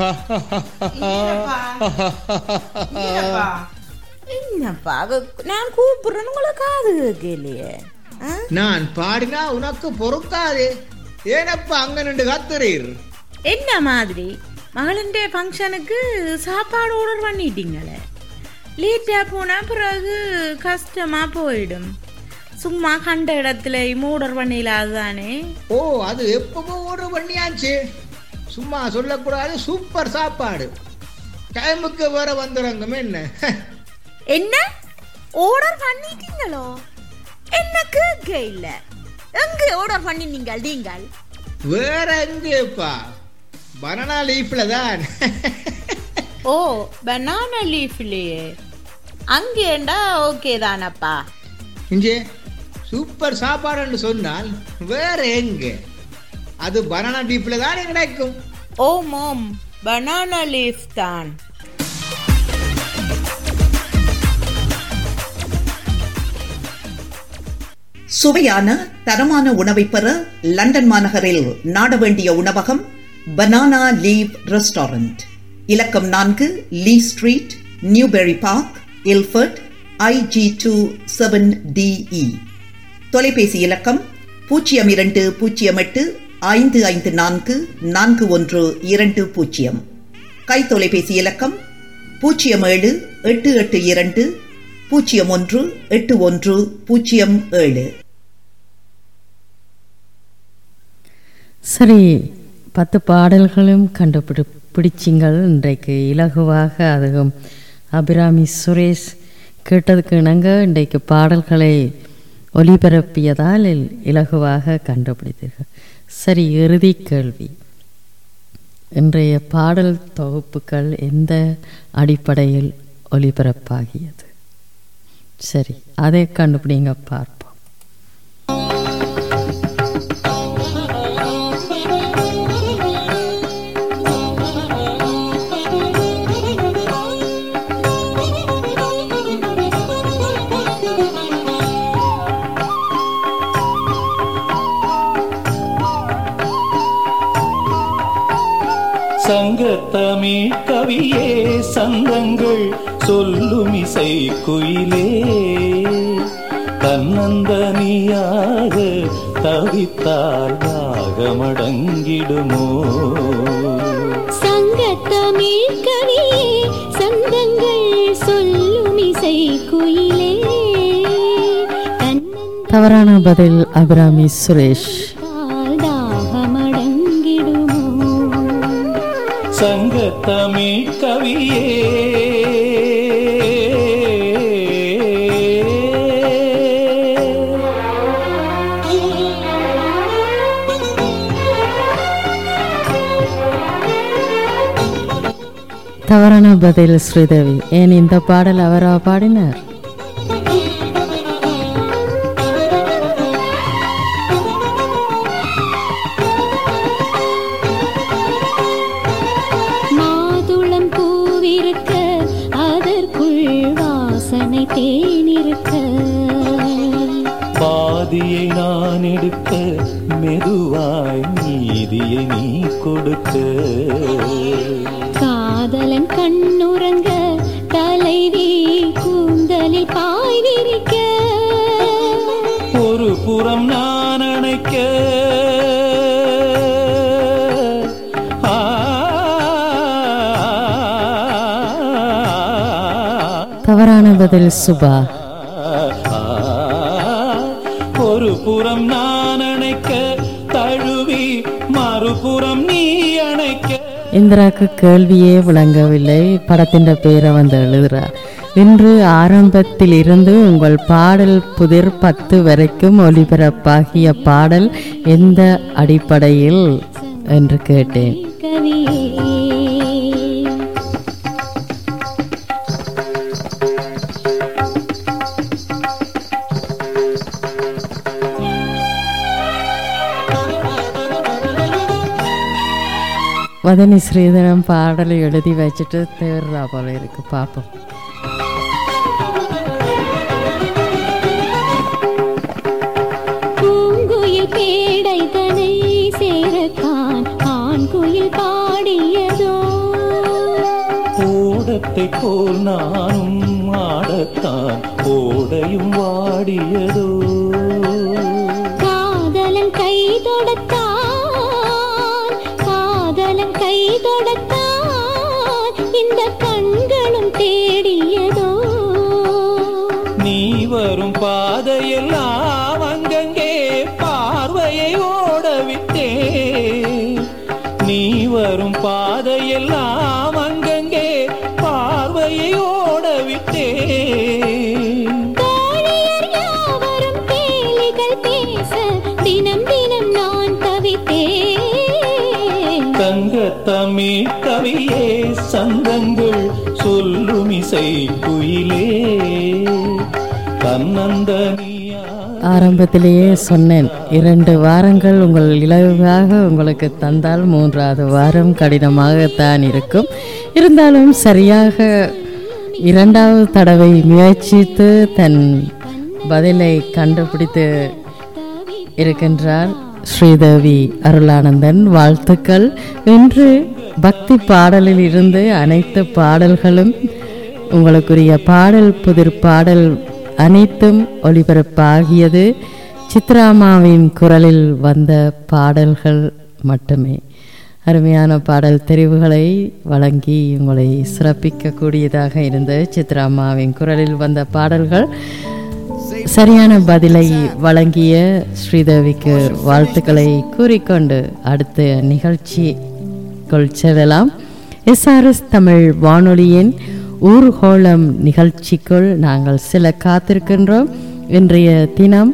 என்னப்பா அது நான் கூப்பிடுறேன்னு உங்களை காது கேட்கலையே ஆ? நான் பாடினா உனக்கு பொறுக்காது ஏனப்பா அங்க நின்று கத்துறீர் என்ன மாதிரி மகளின்டே ஃபங்க்ஷனுக்கு சாப்பாடு ஆர்டர் பண்ணிட்டீங்களே லேட்டாக போனால் பிறகு கஷ்டமாக போயிடும் சும்மா கண்ட இடத்துல ஆர்டர் பண்ணிடலாதானே ஓ அது எப்பவோ ஆர்டர் பண்ணியாச்சு சும்மா சொல்லக்கூடாது சூப்பர் சாப்பாடு டைமுக்கு வர வந்துடுங்க என்ன என்ன ஆர்டர் பண்ணிட்டீங்களோ என்ன கேட்க இல்லை எங்கே ஆர்டர் பண்ணினீங்க நீங்கள் வேற எங்கேப்பா பனானா லீஃப்ல தான் ஓ பனானா லீஃப்லையே அங்கேண்டா ஓகே தானப்பா இங்கே சூப்பர் சாப்பாடுன்னு சொன்னால் வேற எங்க அது பனானா லீஃப்ல தான் கிடைக்கும் ஓம் ஓம் பனானா லீஃப் தான் சுவையான தரமான உணவை பெற லண்டன் மாநகரில் நாட வேண்டிய உணவகம் பனானா லீவ் ரெஸ்டாரண்ட் இலக்கம் நான்கு Lee Street Newbury Park Ilford IG two seven DE தொலைபேசி இலக்கம் பூஜ்ஜியம் இரண்டு பூஜ்ஜியம் எட்டு ஐந்து ஐந்து நான்கு நான்கு ஒன்று இரண்டு பூஜ்ஜியம் கை தொலைபேசி இலக்கம் பூஜ்ஜியம் ஏழு எட்டு எட்டு இரண்டு பூஜ்ஜியம் ஒன்று எட்டு ஒன்று பூஜ்ஜியம் ஏழு சரி பத்து பாடல்களும் கண்டுபிடி பிடிச்சிங்கள் இன்றைக்கு இலகுவாக அதுவும் அபிராமி சுரேஷ் கேட்டதுக்கு இணங்க இன்றைக்கு பாடல்களை ஒலிபரப்பியதால் இல்- இலகுவாக கண்டுபிடித்தீர்கள் சரி இறுதி கேள்வி இன்றைய பாடல் தொகுப்புகள் எந்த அடிப்படையில் ஒலிபரப்பாகியது சரி அதை கண்டுபிடிங்க பார்ப்போம் சங்கத்தமிழ் கவியே சந்தங்கள் சொல்லும் இசை குயிலே தன்னந்தனியாக தவித்தால் ராகமடங்கிடுமோ சங்கத்தமிழ் கவியே சந்தங்கள் சொல்லும் இசை குயிலே தவறான பதில் அபிராமி சுரேஷ் தன்னால் தாகமடங்கிடுமோ சங்கத்தமிழ் கவியே தவறான பதில் ஸ்ரீதேவி ஏன் இந்த பாடல் அவரா பாடினார் மாதுளம் பூவிருக்க அதற்குள் வாசனை தேனிருக்க பாதியை நான் எடுக்க மெதுவாய் நீதியை நீ கொடுக்க காதலன் கண்ணுறங்க தலைவி கூந்தலில் பாய் விரிக்க ஒரு புறம் நான் அணைக்க ஆ, தவறான பதில் சுபா ஆ, ஒரு புறம் நான் அணைக்க தழுவி மறுபுறம் நீ அணைக்க இந்திராக்கு கேள்வியே விளங்கவில்லை படத்தின் பேரை வந்து எழுதுறார் இன்று ஆரம்பத்தில் இருந்து உங்கள் பாடல் புதிர் பத்து வரைக்கும் ஒலிபரப்பாகிய பாடல் எந்த அடிப்படையில் என்று கேட்டேன் கவியே வதனி ஸ்ரீதரன் பாடலை எழுதி வச்சுட்டு தேர்றா போல இருக்கு பார்ப்போம் பூங்குயில் பேடை தனை சேரத்தான் ஆண் குயில் பாடியதோ ஓடத்தை போல் நானும் ஆடத்தான் ஓடையும் வாடியதோ காதலன் கை தொடுத்தான் காதலன் கை தொடுத்தான் இந்த கண்களும் தேடியதோ நீ வரும் பாதையெல்லாம் அங்கங்கே பார்வையை ஓடவிட்டே நீ வரும் பாதையெல்லாம் அங்கங்கே பார்வையை ஓடவிட்டே தோழியர் யாவரும் கேலிகள் பேச தினம் தினம் நான் தவித்தேன் தங்க தமிழ் கவியே சந்தங்கள் சொல்லும் இசை குயிலே தன்னந்த ஆரம்பத்திலேயே சொன்னேன் இரண்டு வாரங்கள் உங்கள் இலவாக உங்களுக்கு தந்தால் மூன்றாவது வாரம் கடினமாகத்தான் இருக்கும் இருந்தாலும் சரியாக இரண்டாவது தடவை முயற்சித்து தன் பதிலை கண்டுபிடித்து இருக்கின்றார் ஸ்ரீதேவி அருளானந்தன் வாழ்த்துக்கள் இன்று பக்தி பாடலில் இருந்து அனைத்து பாடல்களும் உங்களுக்குரிய பாடல் புதிர் பாடல் அனைத்தும் ஒளிபரப்பாகியது சித்ராமாவின் குரலில் வந்த பாடல்கள் மட்டுமே அருமையான பாடல் தெரிவுகளை வழங்கி உங்களை சிறப்பிக்கக்கூடியதாக இருந்த சித்ராமாவின் குரலில் வந்த பாடல்கள் சரியான பதிலை வழங்கிய ஸ்ரீதேவிக்கு வாழ்த்துக்களை கூறிக்கொண்டு அடுத்த நிகழ்ச்சிக்குள் செல்லலாம் எஸ்ஆர்எஸ் தமிழ் வானொலியின் ஊர்கோளம் நிகழ்ச்சிக்குள் நாங்கள் சில காத்திருக்கின்றோம் இன்றைய தினம்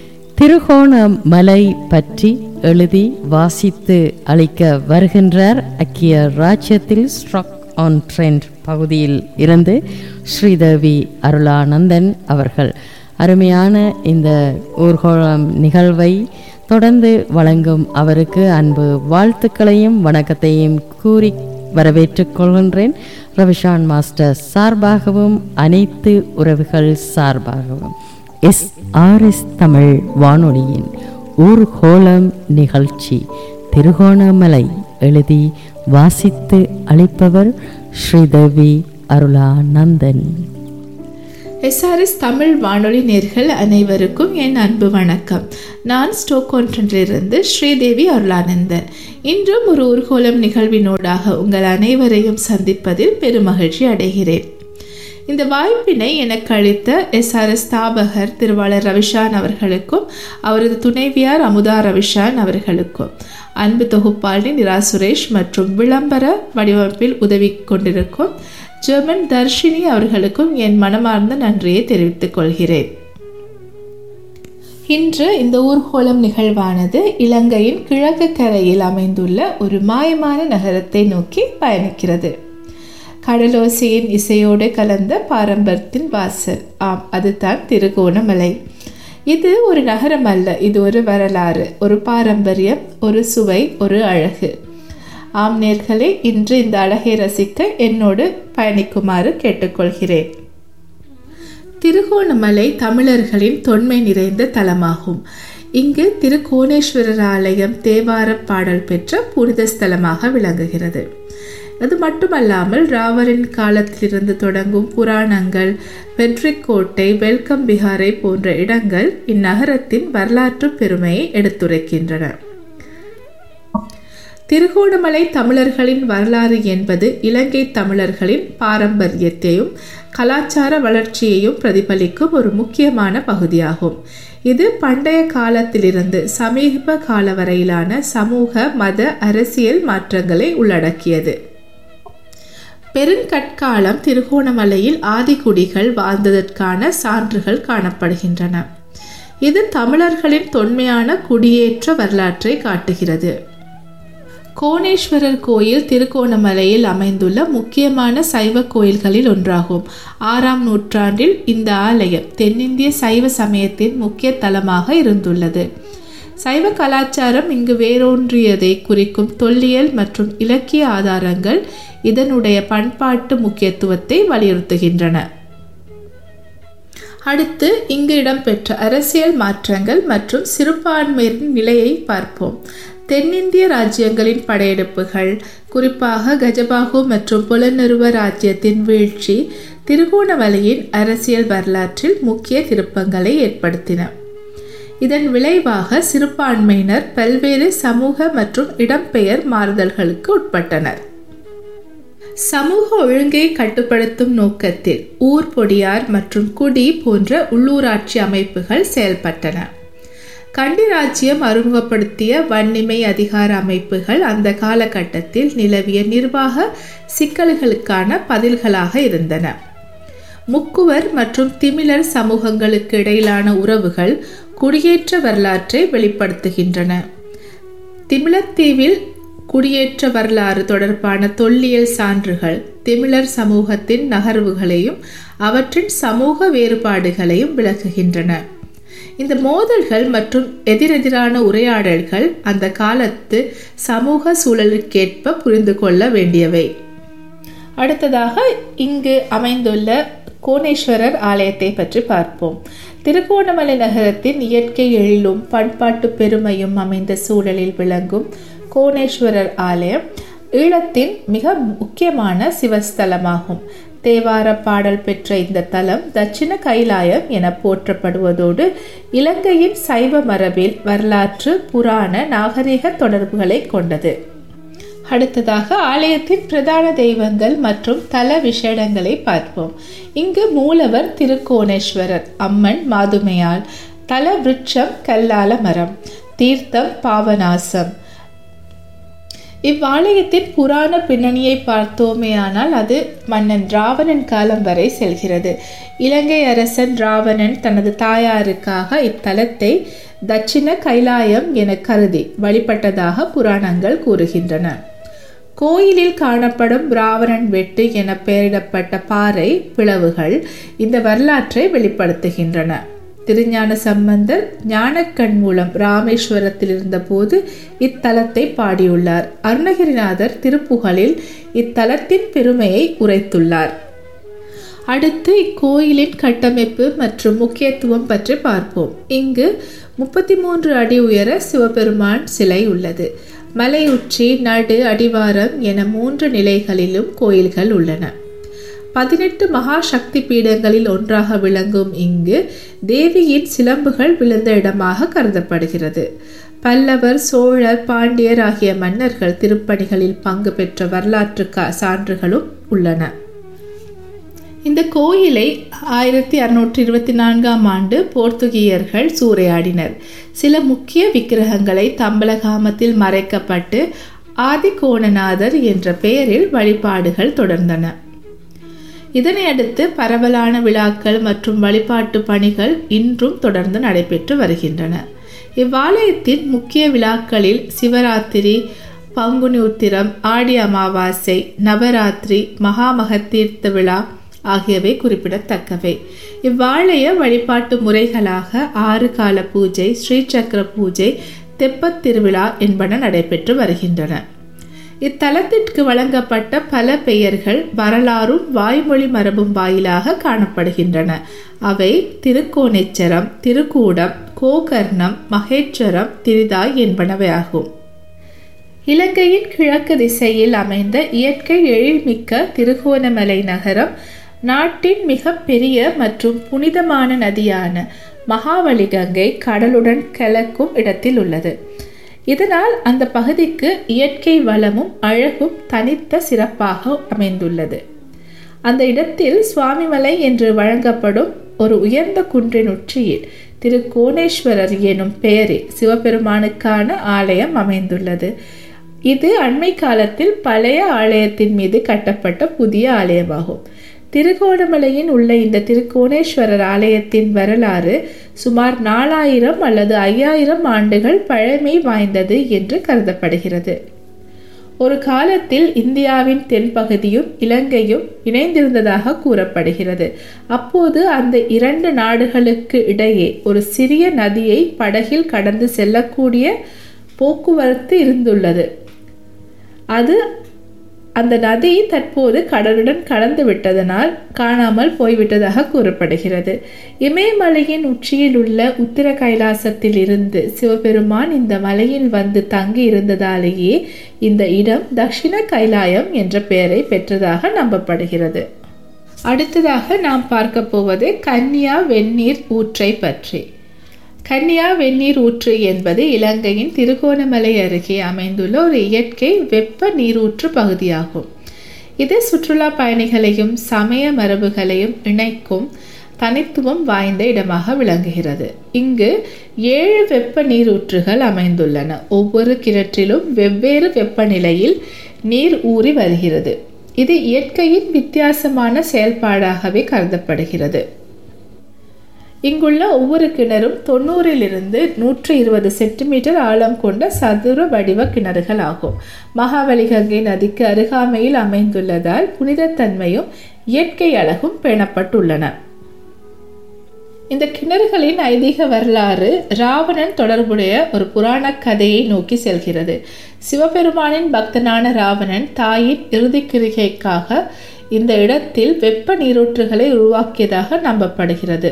திருகோணமலை பற்றி எழுதி வாசித்து அளிக்க வருகின்றார் அக்கிய ராஜ்யத்தில் ஸ்ட்ராக் ஆன் ட்ரெண்ட் பகுதியில் இருந்து ஸ்ரீதேவி அருளானந்தன் அவர்கள் அருமையான இந்த ஊர்கோளம் நிகழ்வை தொடர்ந்து வழங்கும் அவருக்கு அன்பு வாழ்த்துக்களையும் வணக்கத்தையும் கூறி வரவேற்றுக் கொள்கின்றேன் ரவிஷான் மாஸ்டர் சார்பாகவும் அனைத்து உறவுகள் சார்பாகவும் எஸ் ஆர் எஸ் தமிழ் வானொலியின் ஊர்கோளம் நிகழ்ச்சி திருகோணமலை எழுதி வாசித்து அளிப்பவர் ஸ்ரீதேவி அருளானந்தன் எஸ்ஆர்எஸ் தமிழ் வானொலி நேர்கள் அனைவருக்கும் என் அன்பு வணக்கம் நான் ஸ்டோக்கோன்றிலிருந்து ஸ்ரீதேவி அருளானந்தன் இன்றும் ஒரு ஊர்கோலம் நிகழ்வினூடாக உங்கள் அனைவரையும் சந்திப்பதில் பெருமகிழ்ச்சி அடைகிறேன் இந்த வாய்ப்பினை எனக்கு அளித்த எஸ்ஆர்எஸ் ஸ்தாபகர் திருவாளர் ரவிஷான் அவர்களுக்கும் அவரது துணைவியார் அமுதா ரவிஷான் அவர்களுக்கும் அன்பு தொகுப்பாளி நிரா சுரேஷ் மற்றும் விளம்பர வடிவமைப்பில் உதவி கொண்டிருக்கும் ஜெர்மன் தர்ஷினி அவர்களுக்கும் என் மனமார்ந்த நன்றியை தெரிவித்துக் கொள்கிறேன் இன்று இந்த ஊர்கோலம் நிகழ்வானது இலங்கையின் கிழக்கு கரையில் அமைந்துள்ள ஒரு மாயமான நகரத்தை நோக்கி பயணிக்கிறது கடலோசையின் இசையோடு கலந்த பாரம்பரியத்தின் வாசல் ஆம் அதுதான் திருகோணமலை இது ஒரு நகரம் அல்ல இது ஒரு வரலாறு ஒரு பாரம்பரியம் ஒரு சுவை ஒரு அழகு ஆம் நேர்களே இன்று இந்த அழகை ரசிக்க என்னோடு பயணிக்குமாறு கேட்டுக்கொள்கிறேன் திருகோணமலை தமிழர்களின் தொன்மை நிறைந்த தலமாகும் இங்கு திருக்கோணேஸ்வரர் ஆலயம் தேவார பாடல் பெற்ற புனித ஸ்தலமாக விளங்குகிறது அது மட்டுமல்லாமல் ராவரின் காலத்திலிருந்து தொடங்கும் புராணங்கள் வெற்றிக்கோட்டை வெல்கம் பிஹாரை போன்ற இடங்கள் இந்நகரத்தின் வரலாற்று பெருமையை எடுத்துரைக்கின்றன திருகோணமலை தமிழர்களின் வரலாறு என்பது இலங்கை தமிழர்களின் பாரம்பரியத்தையும் கலாச்சார வளர்ச்சியையும் பிரதிபலிக்கும் ஒரு முக்கியமான பகுதியாகும் இது பண்டைய காலத்திலிருந்து சமீப கால வரையிலான சமூக மத அரசியல் மாற்றங்களை உள்ளடக்கியது பெருங்கற்காலம் திருகோணமலையில் ஆதிக்குடிகள் வாழ்ந்ததற்கான சான்றுகள் காணப்படுகின்றன இது தமிழர்களின் தொன்மையான குடியேற்ற வரலாற்றை காட்டுகிறது கோணேஸ்வரர் கோயில் திருகோணமலையில் அமைந்துள்ள முக்கியமான சைவ கோயில்களில் ஒன்றாகும் ஆறாம் நூற்றாண்டில் இந்த ஆலயம் தென்னிந்திய சைவ சமயத்தின் முக்கிய தலமாக இருந்துள்ளது சைவ கலாச்சாரம் இங்கு வேரூன்றியதை குறிக்கும் தொல்லியல் மற்றும் இலக்கிய ஆதாரங்கள் இதனுடைய பண்பாட்டு முக்கியத்துவத்தை வலியுறுத்துகின்றன அடுத்து இங்கு இடம்பெற்ற அரசியல் மாற்றங்கள் மற்றும் சிறுபான்மையினரின் நிலையை பார்ப்போம் தென்னிந்திய ராஜ்யங்களின் படையெடுப்புகள் குறிப்பாக கஜபாகு மற்றும் புலனருவ ராஜ்யத்தின் வீழ்ச்சி திருகோணமலையின் அரசியல் வரலாற்றில் முக்கிய திருப்பங்களை ஏற்படுத்தின இதன் விளைவாக சிறுபான்மையினர் பல்வேறு சமூக மற்றும் இடம்பெயர் மாறுதல்களுக்கு உட்பட்டனர் சமூக ஒழுங்கை கட்டுப்படுத்தும் நோக்கத்தில் ஊர் பொடியார் மற்றும் குடி போன்ற உள்ளூராட்சி அமைப்புகள் செயல்பட்டன கண்டி ராஜ்யம் அறிமுகப்படுத்திய வன்னிமை அதிகார அமைப்புகள் அந்த காலகட்டத்தில் நிலவிய நிர்வாக சிக்கல்களுக்கான பதில்களாக இருந்தன முக்குவர் மற்றும் திமிழர் சமூகங்களுக்கு இடையிலான உறவுகள் குடியேற்ற வரலாற்றை வெளிப்படுத்துகின்றன திமிழத்தீவில் குடியேற்ற வரலாறு தொடர்பான தொல்லியல் சான்றுகள் திமிழர் சமூகத்தின் நகர்வுகளையும் அவற்றின் சமூக வேறுபாடுகளையும் விளக்குகின்றன இந்த மோதல்கள் மற்றும் எதிரெதிரான உரையாடல்கள் அந்த காலத்து சமூக சூழலுக்கேற்ப புரிந்து கொள்ள வேண்டியவை அடுத்ததாக இங்கு அமைந்துள்ள கோணேஸ்வரர் ஆலயத்தை பற்றி பார்ப்போம் திருகோணமலை நகரத்தின் இயற்கை எழிலும் பண்பாட்டு பெருமையும் அமைந்த சூழலில் விளங்கும் கோணேஸ்வரர் ஆலயம் ஈழத்தின் மிக முக்கியமான சிவஸ்தலமாகும் தேவார பாடல் பெற்ற இந்த தலம் தட்சிண கைலாயம் என போற்றப்படுவதோடு இலங்கையின் சைவ மரபில் வரலாற்று புராண நாகரிக தொடர்புகளை கொண்டது அடுத்ததாக ஆலயத்தின் பிரதான தெய்வங்கள் மற்றும் தல விசேடங்களை பார்ப்போம் இங்கு மூலவர் திருக்கோணேஸ்வரர் அம்மன் மாதுமையால் தல விருட்சம் கல்லால மரம் தீர்த்தம் பாவநாசம் இவ்வாலயத்தின் புராண பின்னணியை பார்த்தோமேயானால் அது மன்னன் ராவணன் காலம் வரை செல்கிறது இலங்கை அரசன் ராவணன் தனது தாயாருக்காக இத்தலத்தை தட்சிண கைலாயம் என கருதி வழிபட்டதாக புராணங்கள் கூறுகின்றன கோயிலில் காணப்படும் ராவணன் வெட்டு என பெயரிடப்பட்ட பாறை பிளவுகள் இந்த வரலாற்றை வெளிப்படுத்துகின்றன திருஞான சம்பந்தர் ஞானக்கண் மூலம் ராமேஸ்வரத்தில் இருந்தபோது இத்தலத்தை பாடியுள்ளார் அருணகிரிநாதர் திருப்புகழில் இத்தலத்தின் பெருமையை உரைத்துள்ளார் அடுத்து இக்கோயிலின் கட்டமைப்பு மற்றும் முக்கியத்துவம் பற்றி பார்ப்போம் இங்கு முப்பத்தி மூன்று அடி உயர சிவபெருமான் சிலை உள்ளது மலை உச்சி நடு அடிவாரம் என மூன்று நிலைகளிலும் கோயில்கள் உள்ளன பதினெட்டு மகா சக்தி பீடங்களில் ஒன்றாக விளங்கும் இங்கு தேவியின் சிலம்புகள் விழுந்த இடமாக கருதப்படுகிறது பல்லவர் சோழர் பாண்டியர் ஆகிய மன்னர்கள் திருப்பணிகளில் பங்கு பெற்ற வரலாற்று சான்றுகளும் உள்ளன இந்த கோயிலை ஆயிரத்தி அறுநூற்றி இருபத்தி நான்காம் ஆண்டு போர்த்துகீயர்கள் சூறையாடினர் சில முக்கிய விக்கிரகங்களை தம்பலகாமத்தில் மறைக்கப்பட்டு ஆதிகோணநாதர் என்ற பெயரில் வழிபாடுகள் தொடர்ந்தன இதனை அடுத்து பரவலான விழாக்கள் மற்றும் வழிபாட்டு பணிகள் இன்றும் தொடர்ந்து நடைபெற்று வருகின்றன இவ்வாலயத்தின் முக்கிய விழாக்களில் சிவராத்திரி பங்குனி உத்திரம் ஆடி அமாவாசை நவராத்திரி மகாமகத்தீர்த்த விழா ஆகியவை குறிப்பிடத்தக்கவை இவ்வாலய வழிபாட்டு முறைகளாக ஆறு கால பூஜை ஸ்ரீசக்கர பூஜை தெப்பத் திருவிழா என்பன நடைபெற்று வருகின்றன இத்தலத்திற்கு வழங்கப்பட்ட பல பெயர்கள் வரலாறும் வாய்மொழி மரபும் வாயிலாக காணப்படுகின்றன அவை திருக்கோணேச்சரம் திருக்கூடம் கோகர்ணம் மகேஸ்வரம் திரிதாய் என்பனவையாகும் இலங்கையின் கிழக்கு திசையில் அமைந்த இயற்கை எழில்மிக்க திருகோணமலை நகரம் நாட்டின் மிக பெரிய மற்றும் புனிதமான நதியான மகாவலி கங்கை கடலுடன் கலக்கும் இடத்தில் உள்ளது இதனால் அந்த பகுதிக்கு இயற்கை வளமும் அழகும் தனித்த சிறப்பாக அமைந்துள்ளது அந்த இடத்தில் சுவாமிமலை என்று வழங்கப்படும் ஒரு உயர்ந்த குன்றின் உச்சியில் திரு கோணேஸ்வரர் எனும் பெயரில் சிவபெருமானுக்கான ஆலயம் அமைந்துள்ளது இது அண்மை காலத்தில் பழைய ஆலயத்தின் மீது கட்டப்பட்ட புதிய ஆலயமாகும் திருகோணமலையின் உள்ள இந்த திருக்கோணேஸ்வரர் ஆலயத்தின் வரலாறு சுமார் நாலாயிரம் அல்லது ஐயாயிரம் ஆண்டுகள் பழமை வாய்ந்தது என்று கருதப்படுகிறது ஒரு காலத்தில் இந்தியாவின் தென்பகுதியும் இலங்கையும் இணைந்திருந்ததாக கூறப்படுகிறது அப்போது அந்த இரண்டு நாடுகளுக்கு இடையே ஒரு சிறிய நதியை படகில் கடந்து செல்லக்கூடிய போக்குவரத்து இருந்துள்ளது அது அந்த நதி தற்போது கடலுடன் கலந்து விட்டதனால் காணாமல் போய்விட்டதாக கூறப்படுகிறது இமயமலையின் உச்சியில் உள்ள உத்திர கைலாசத்தில் இருந்து சிவபெருமான் இந்த மலையில் வந்து தங்கி இருந்ததாலேயே இந்த இடம் தக்ஷிண கைலாயம் என்ற பெயரை பெற்றதாக நம்பப்படுகிறது அடுத்ததாக நாம் பார்க்க போவது கன்னியா வெந்நீர் ஊற்றை பற்றி கன்னியா வெந்நீர் ஊற்று என்பது இலங்கையின் திருகோணமலை அருகே அமைந்துள்ள ஒரு இயற்கை வெப்ப நீரூற்று பகுதியாகும் இது சுற்றுலா பயணிகளையும் சமய மரபுகளையும் இணைக்கும் தனித்துவம் வாய்ந்த இடமாக விளங்குகிறது இங்கு ஏழு வெப்ப நீரூற்றுகள் அமைந்துள்ளன ஒவ்வொரு கிணற்றிலும் வெவ்வேறு வெப்பநிலையில் நீர் ஊறி வருகிறது இது இயற்கையின் வித்தியாசமான செயல்பாடாகவே கருதப்படுகிறது இங்குள்ள ஒவ்வொரு கிணறும் தொண்ணூறிலிருந்து நூற்றி இருபது சென்டிமீட்டர் ஆழம் கொண்ட சதுர வடிவ கிணறுகள் ஆகும் மகாவலி கங்கை நதிக்கு அருகாமையில் அமைந்துள்ளதால் புனிதத்தன்மையும் இயற்கை அழகும் பேணப்பட்டுள்ளன இந்த கிணறுகளின் ஐதீக வரலாறு ராவணன் தொடர்புடைய ஒரு புராண கதையை நோக்கி செல்கிறது சிவபெருமானின் பக்தனான ராவணன் தாயின் இறுதி கிரிகைக்காக இந்த இடத்தில் வெப்ப நீரூற்றுகளை உருவாக்கியதாக நம்பப்படுகிறது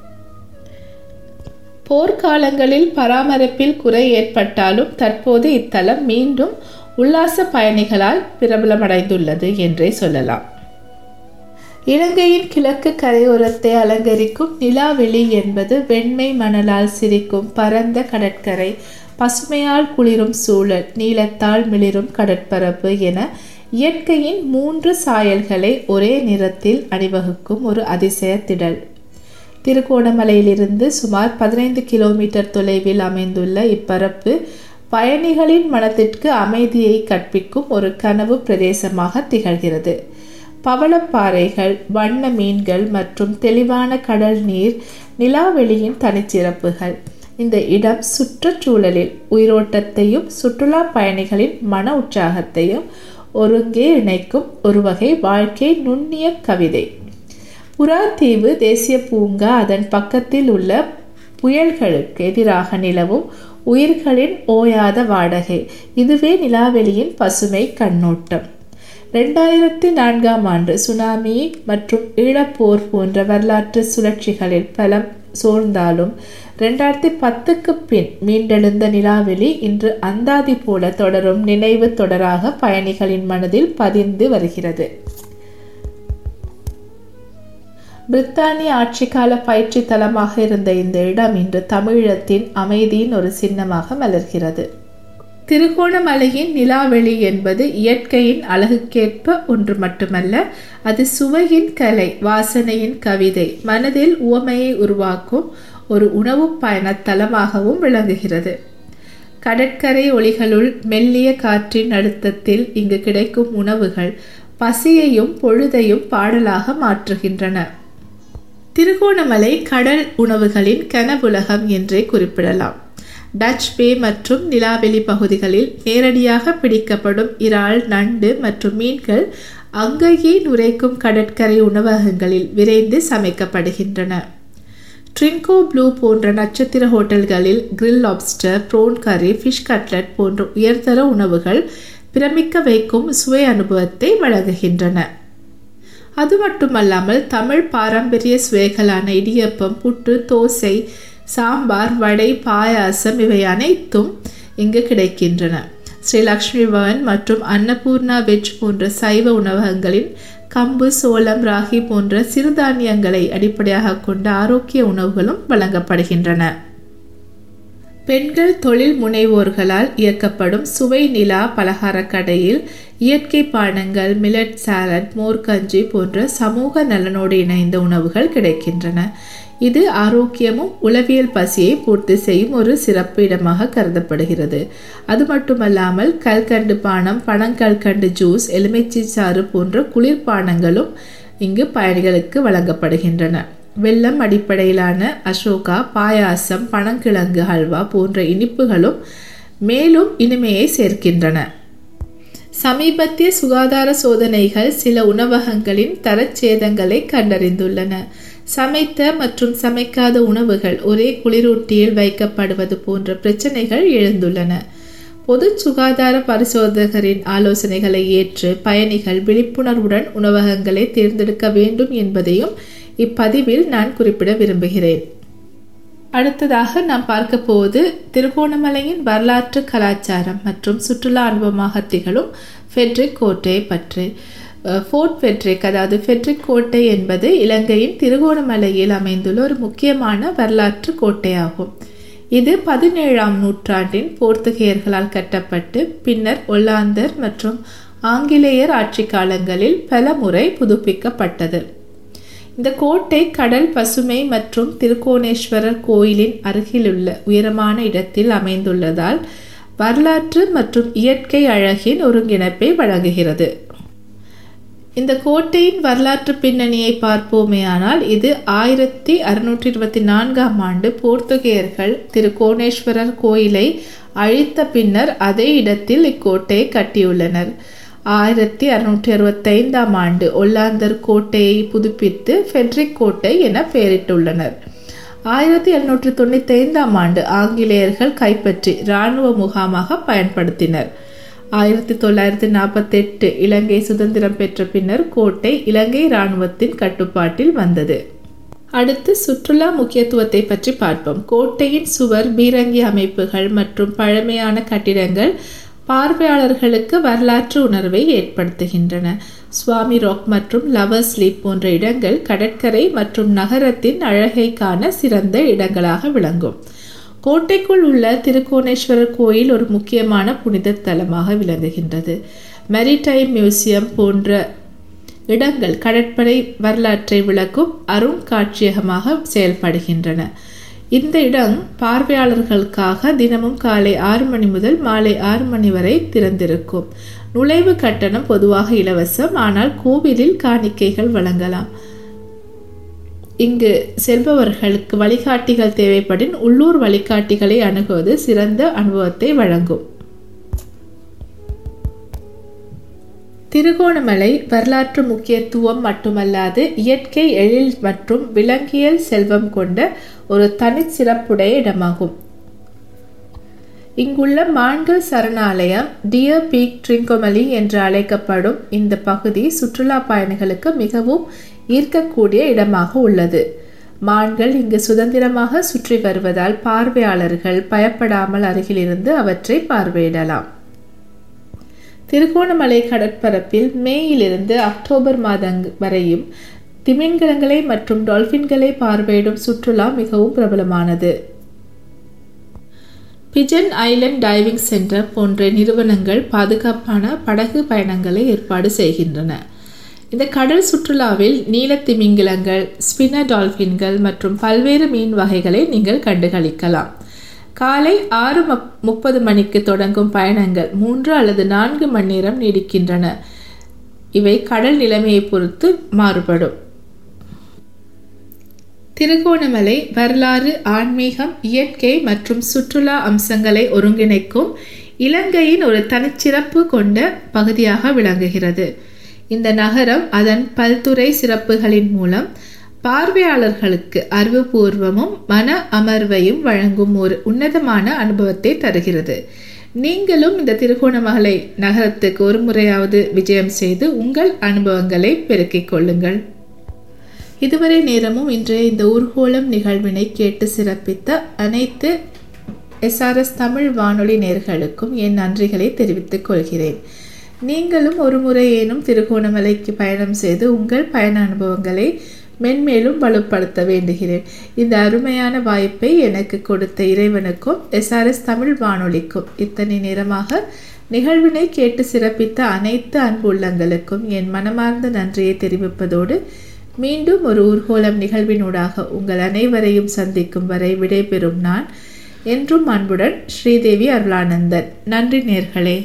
போர்க்காலங்களில் பராமரிப்பில் குறை ஏற்பட்டாலும் தற்போது இத்தலம் மீண்டும் உல்லாச பயணிகளால் பிரபலமடைந்துள்ளது என்றே சொல்லலாம் இலங்கையின் கிழக்கு கரையோரத்தை அலங்கரிக்கும் நிலாவெளி என்பது வெண்மை மணலால் சிரிக்கும் பரந்த கடற்கரை பசுமையால் குளிரும் சூழல் நீளத்தால் மிளிரும் கடற்பரப்பு என இயற்கையின் மூன்று சாயல்களை ஒரே நிறத்தில் அணிவகுக்கும் ஒரு அதிசய திடல் திருகோணமலையிலிருந்து சுமார் பதினைந்து கிலோமீட்டர் தொலைவில் அமைந்துள்ள இப்பரப்பு பயணிகளின் மனத்திற்கு அமைதியை கற்பிக்கும் ஒரு கனவு பிரதேசமாக திகழ்கிறது பவளப்பாறைகள் வண்ண மீன்கள் மற்றும் தெளிவான கடல் நீர் நிலாவெளியின் தனிச்சிறப்புகள் இந்த இடம் சுற்றுச்சூழலில் உயிரோட்டத்தையும் சுற்றுலா பயணிகளின் மன உற்சாகத்தையும் ஒருங்கே இணைக்கும் ஒரு வகை வாழ்க்கை நுண்ணிய கவிதை புறாத்தீவு தேசிய பூங்கா அதன் பக்கத்தில் உள்ள புயல்களுக்கு எதிராக நிலவும் உயிர்களின் ஓயாத வாடகை இதுவே நிலாவெளியின் பசுமை கண்ணோட்டம் ரெண்டாயிரத்தி நான்காம் ஆண்டு சுனாமி மற்றும் ஈழப்போர் போன்ற வரலாற்று சுழற்சிகளில் பலம் சோர்ந்தாலும் ரெண்டாயிரத்தி பத்துக்கு பின் மீண்டெழுந்த நிலாவெளி இன்று அந்தாதி போல தொடரும் நினைவு தொடராக பயணிகளின் மனதில் பதிந்து வருகிறது பிரித்தானிய ஆட்சிக்கால பயிற்சி தலமாக இருந்த இந்த இடம் இன்று தமிழத்தின் அமைதியின் ஒரு சின்னமாக மலர்கிறது திருகோணமலையின் நிலாவெளி என்பது இயற்கையின் அழகுக்கேற்ப ஒன்று மட்டுமல்ல அது சுவையின் கலை வாசனையின் கவிதை மனதில் உவமையை உருவாக்கும் ஒரு உணவு பயண தலமாகவும் விளங்குகிறது கடற்கரை ஒளிகளுள் மெல்லிய காற்றின் அழுத்தத்தில் இங்கு கிடைக்கும் உணவுகள் பசியையும் பொழுதையும் பாடலாக மாற்றுகின்றன திருகோணமலை கடல் உணவுகளின் கனவுலகம் என்றே குறிப்பிடலாம் டச் பே மற்றும் நிலாவெளி பகுதிகளில் நேரடியாக பிடிக்கப்படும் இறால் நண்டு மற்றும் மீன்கள் அங்கேயே நுரைக்கும் கடற்கரை உணவகங்களில் விரைந்து சமைக்கப்படுகின்றன ட்ரிங்கோ ப்ளூ போன்ற நட்சத்திர ஹோட்டல்களில் கிரில் லாப்ஸ்டர் ப்ரோன் கறி ஃபிஷ் கட்லட் போன்ற உயர்தர உணவுகள் பிரமிக்க வைக்கும் சுவை அனுபவத்தை வழங்குகின்றன அது மட்டுமல்லாமல் தமிழ் பாரம்பரிய சுவைகளான இடியப்பம் புட்டு தோசை சாம்பார் வடை பாயாசம் இவை அனைத்தும் இங்கு கிடைக்கின்றன ஸ்ரீ லக்ஷ்மி பவன் மற்றும் அன்னபூர்ணா வெஜ் போன்ற சைவ உணவகங்களின் கம்பு சோளம் ராகி போன்ற சிறுதானியங்களை அடிப்படையாக கொண்ட ஆரோக்கிய உணவுகளும் வழங்கப்படுகின்றன பெண்கள் தொழில் முனைவோர்களால் இயக்கப்படும் சுவை நிலா பலகார கடையில் இயற்கை பானங்கள் மில்லட் சாலட் மோர்கஞ்சி போன்ற சமூக நலனோடு இணைந்த உணவுகள் கிடைக்கின்றன இது ஆரோக்கியமும் உளவியல் பசியை பூர்த்தி செய்யும் ஒரு சிறப்பு இடமாக கருதப்படுகிறது அது மட்டுமல்லாமல் கல்கண்டு பானம் பனங்கல்கண்டு ஜூஸ் எலுமிச்சை சாறு போன்ற குளிர்பானங்களும் இங்கு பயணிகளுக்கு வழங்கப்படுகின்றன வெல்லம் அடிப்படையிலான அசோகா பாயாசம் பனங்கிழங்கு ஹல்வா போன்ற இனிப்புகளும் மேலும் இனிமையை சேர்க்கின்றன சமீபத்திய சுகாதார சோதனைகள் சில உணவகங்களின் தரச்சேதங்களை கண்டறிந்துள்ளன சமைத்த மற்றும் சமைக்காத உணவுகள் ஒரே குளிரூட்டியில் வைக்கப்படுவது போன்ற பிரச்சனைகள் எழுந்துள்ளன பொது சுகாதார பரிசோதகரின் ஆலோசனைகளை ஏற்று பயணிகள் விழிப்புணர்வுடன் உணவகங்களை தேர்ந்தெடுக்க வேண்டும் என்பதையும் இப்பதிவில் நான் குறிப்பிட விரும்புகிறேன் அடுத்ததாக நாம் பார்க்க போவது திருகோணமலையின் வரலாற்று கலாச்சாரம் மற்றும் சுற்றுலா அனுபவமாக திகழும் ஃபெட்ரிக் கோட்டையை பற்றி ஃபோர்ட் ஃபெட்ரிக் அதாவது ஃபெட்ரிக் கோட்டை என்பது இலங்கையின் திருகோணமலையில் அமைந்துள்ள ஒரு முக்கியமான வரலாற்று கோட்டையாகும் இது பதினேழாம் நூற்றாண்டின் போர்த்துகேயர்களால் கட்டப்பட்டு பின்னர் ஒல்லாந்தர் மற்றும் ஆங்கிலேயர் ஆட்சி காலங்களில் பல முறை புதுப்பிக்கப்பட்டது இந்த கோட்டை கடல் பசுமை மற்றும் திருக்கோணேஸ்வரர் கோயிலின் அருகிலுள்ள உயரமான இடத்தில் அமைந்துள்ளதால் வரலாற்று மற்றும் இயற்கை அழகின் ஒருங்கிணைப்பை வழங்குகிறது இந்த கோட்டையின் வரலாற்று பின்னணியை பார்ப்போமேயானால் இது ஆயிரத்தி அறுநூற்றி இருபத்தி நான்காம் ஆண்டு போர்த்துகேயர்கள் திருக்கோணேஸ்வரர் கோயிலை அழித்த பின்னர் அதே இடத்தில் இக்கோட்டையை கட்டியுள்ளனர் ஆயிரத்தி அறுநூற்றி அறுபத்தைந்தாம் ஆண்டு ஒல்லாந்தர் கோட்டையை புதுப்பித்து ஃபெட்ரிக் கோட்டை என பெயரிட்டுள்ளனர் ஆயிரத்தி எழுநூற்றி தொண்ணூற்றி ஐந்தாம் ஆண்டு ஆங்கிலேயர்கள் கைப்பற்றி இராணுவ முகாமாக பயன்படுத்தினர் ஆயிரத்தி தொள்ளாயிரத்தி நாற்பத்தெட்டு இலங்கை சுதந்திரம் பெற்ற பின்னர் கோட்டை இலங்கை இராணுவத்தின் கட்டுப்பாட்டில் வந்தது அடுத்து சுற்றுலா முக்கியத்துவத்தை பற்றி பார்ப்போம் கோட்டையின் சுவர் பீரங்கி அமைப்புகள் மற்றும் பழமையான கட்டிடங்கள் பார்வையாளர்களுக்கு வரலாற்று உணர்வை ஏற்படுத்துகின்றன சுவாமி ராக் மற்றும் லவர் ஸ்லீப் போன்ற இடங்கள் கடற்கரை மற்றும் நகரத்தின் அழகை காண சிறந்த இடங்களாக விளங்கும் கோட்டைக்குள் உள்ள திருக்கோணேஸ்வரர் கோயில் ஒரு முக்கியமான புனித தலமாக விளங்குகின்றது மெரிடைம் மியூசியம் போன்ற இடங்கள் கடற்படை வரலாற்றை விளக்கும் அருங்காட்சியகமாக செயல்படுகின்றன இந்த இடம் பார்வையாளர்களுக்காக தினமும் காலை ஆறு மணி முதல் மாலை ஆறு மணி வரை திறந்திருக்கும் நுழைவு கட்டணம் பொதுவாக இலவசம் ஆனால் கோவிலில் காணிக்கைகள் வழங்கலாம் இங்கு செல்பவர்களுக்கு வழிகாட்டிகள் தேவைப்படின் உள்ளூர் வழிகாட்டிகளை அணுகுவது சிறந்த அனுபவத்தை வழங்கும் திருகோணமலை வரலாற்று முக்கியத்துவம் மட்டுமல்லாது இயற்கை எழில் மற்றும் விலங்கியல் செல்வம் கொண்ட ஒரு தனிச்சிறப்புடைய இடமாகும் இங்குள்ள மான்கள் சரணாலயம் டியர் பீக் ட்ரிங்கோமலி என்று அழைக்கப்படும் இந்த பகுதி சுற்றுலா பயணிகளுக்கு மிகவும் ஈர்க்கக்கூடிய இடமாக உள்ளது மான்கள் இங்கு சுதந்திரமாக சுற்றி வருவதால் பார்வையாளர்கள் பயப்படாமல் அருகிலிருந்து அவற்றை பார்வையிடலாம் திருகோணமலை கடற்பரப்பில் மேயிலிருந்து அக்டோபர் மாதங் வரையும் திமிங்கலங்களை மற்றும் டால்பின்களை பார்வையிடும் சுற்றுலா மிகவும் பிரபலமானது பிஜன் ஐலண்ட் டைவிங் சென்டர் போன்ற நிறுவனங்கள் பாதுகாப்பான படகு பயணங்களை ஏற்பாடு செய்கின்றன இந்த கடல் சுற்றுலாவில் நீல திமிங்கிலங்கள் ஸ்பின்னர் டால்பின்கள் மற்றும் பல்வேறு மீன் வகைகளை நீங்கள் கண்டுகளிக்கலாம் காலை ஆறு முப்பது மணிக்கு தொடங்கும் பயணங்கள் மூன்று அல்லது நான்கு மணி நேரம் நீடிக்கின்றன இவை கடல் நிலைமையை பொறுத்து மாறுபடும் திருகோணமலை வரலாறு ஆன்மீகம் இயற்கை மற்றும் சுற்றுலா அம்சங்களை ஒருங்கிணைக்கும் இலங்கையின் ஒரு தனிச்சிறப்பு கொண்ட பகுதியாக விளங்குகிறது இந்த நகரம் அதன் பல்துறை சிறப்புகளின் மூலம் பார்வையாளர்களுக்கு அறிவுபூர்வமும் மன அமர்வையும் வழங்கும் ஒரு உன்னதமான அனுபவத்தை தருகிறது நீங்களும் இந்த திருகோணமலை நகரத்துக்கு ஒரு முறையாவது விஜயம் செய்து உங்கள் அனுபவங்களை பெருக்கிக் கொள்ளுங்கள் இதுவரை நேரமும் இன்றைய இந்த ஊர்கோலம் நிகழ்வினை கேட்டு சிறப்பித்த அனைத்து எஸ்ஆர்எஸ் தமிழ் வானொலி நேர்களுக்கும் என் நன்றிகளை தெரிவித்துக் கொள்கிறேன் நீங்களும் ஒரு முறையேனும் திருகோணமலைக்கு பயணம் செய்து உங்கள் பயண அனுபவங்களை மென்மேலும் வலுப்படுத்த வேண்டுகிறேன் இந்த அருமையான வாய்ப்பை எனக்கு கொடுத்த இறைவனுக்கும் எஸ்ஆர்எஸ் தமிழ் வானொலிக்கும் இத்தனை நேரமாக நிகழ்வினை கேட்டு சிறப்பித்த அனைத்து அன்பு உள்ளங்களுக்கும் என் மனமார்ந்த நன்றியை தெரிவிப்பதோடு மீண்டும் ஒரு ஊர்கோலம் நிகழ்வினூடாக உங்கள் அனைவரையும் சந்திக்கும் வரை விடைபெறும் நான் என்றும் அன்புடன் ஸ்ரீதேவி அருளானந்தன் நன்றி நேர்களே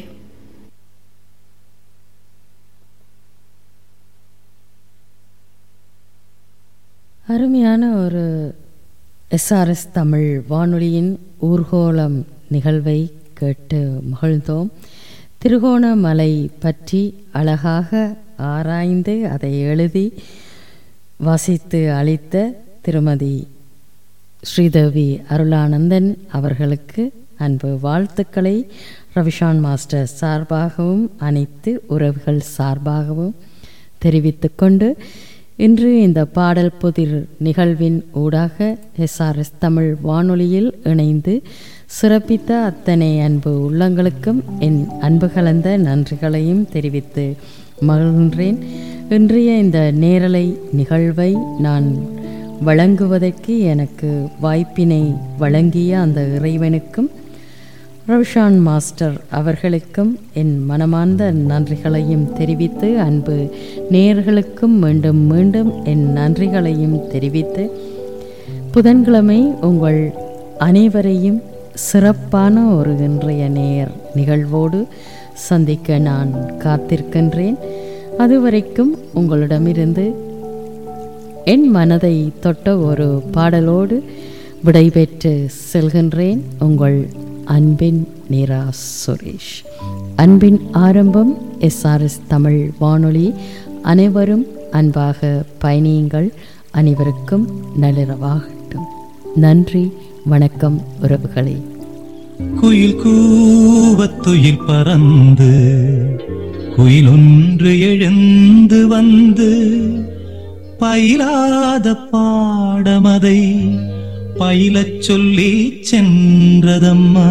அருமையான ஒரு எஸ்ஆர்எஸ் தமிழ் வானொலியின் ஊர்கோலம் நிகழ்வை கேட்டு மகிழ்ந்தோம் திருகோணமலை பற்றி அழகாக ஆராய்ந்து அதை எழுதி வாசித்து அளித்த திருமதி ஸ்ரீதேவி அருளானந்தன் அவர்களுக்கு அன்பு வாழ்த்துக்களை ரவிஷான் மாஸ்டர் சார்பாகவும் அனைத்து உறவுகள் சார்பாகவும் தெரிவித்துக்கொண்டு இன்று இந்த பாடல் புதிர் நிகழ்வின் ஊடாக எஸ்ஆர்எஸ் தமிழ் வானொலியில் இணைந்து சிறப்பித்த அத்தனை அன்பு உள்ளங்களுக்கும் என் அன்பு கலந்த நன்றிகளையும் தெரிவித்து மகிழ்கின்றேன் இன்றைய இந்த நேரலை நிகழ்வை நான் வழங்குவதற்கு எனக்கு வாய்ப்பினை வழங்கிய அந்த இறைவனுக்கும் ரவிஷான் மாஸ்டர் அவர்களுக்கும் என் மனமார்ந்த நன்றிகளையும் தெரிவித்து அன்பு நேயர்களுக்கும் மீண்டும் மீண்டும் என் நன்றிகளையும் தெரிவித்து புதன்கிழமை உங்கள் அனைவரையும் சிறப்பான ஒரு இன்றைய நேர் நிகழ்வோடு சந்திக்க நான் காத்திருக்கின்றேன் அதுவரைக்கும் உங்களிடமிருந்து என் மனதை தொட்ட ஒரு பாடலோடு விடைபெற்று செல்கின்றேன் உங்கள் அன்பின் நிரா சுரேஷ் அன்பின் ஆரம்பம் எஸ்ஆர்எஸ் தமிழ் வானொலி அனைவரும் அன்பாக பயணியுங்கள் அனைவருக்கும் நள்ளிரவாகட்டும் நன்றி வணக்கம் உறவுகளே குயில் கூவத்துயில் பறந்து குயில் ஒன்று எழுந்து வந்து பயிலாத பாடமதை பயிலச் சொல்லி சென்றதம்மா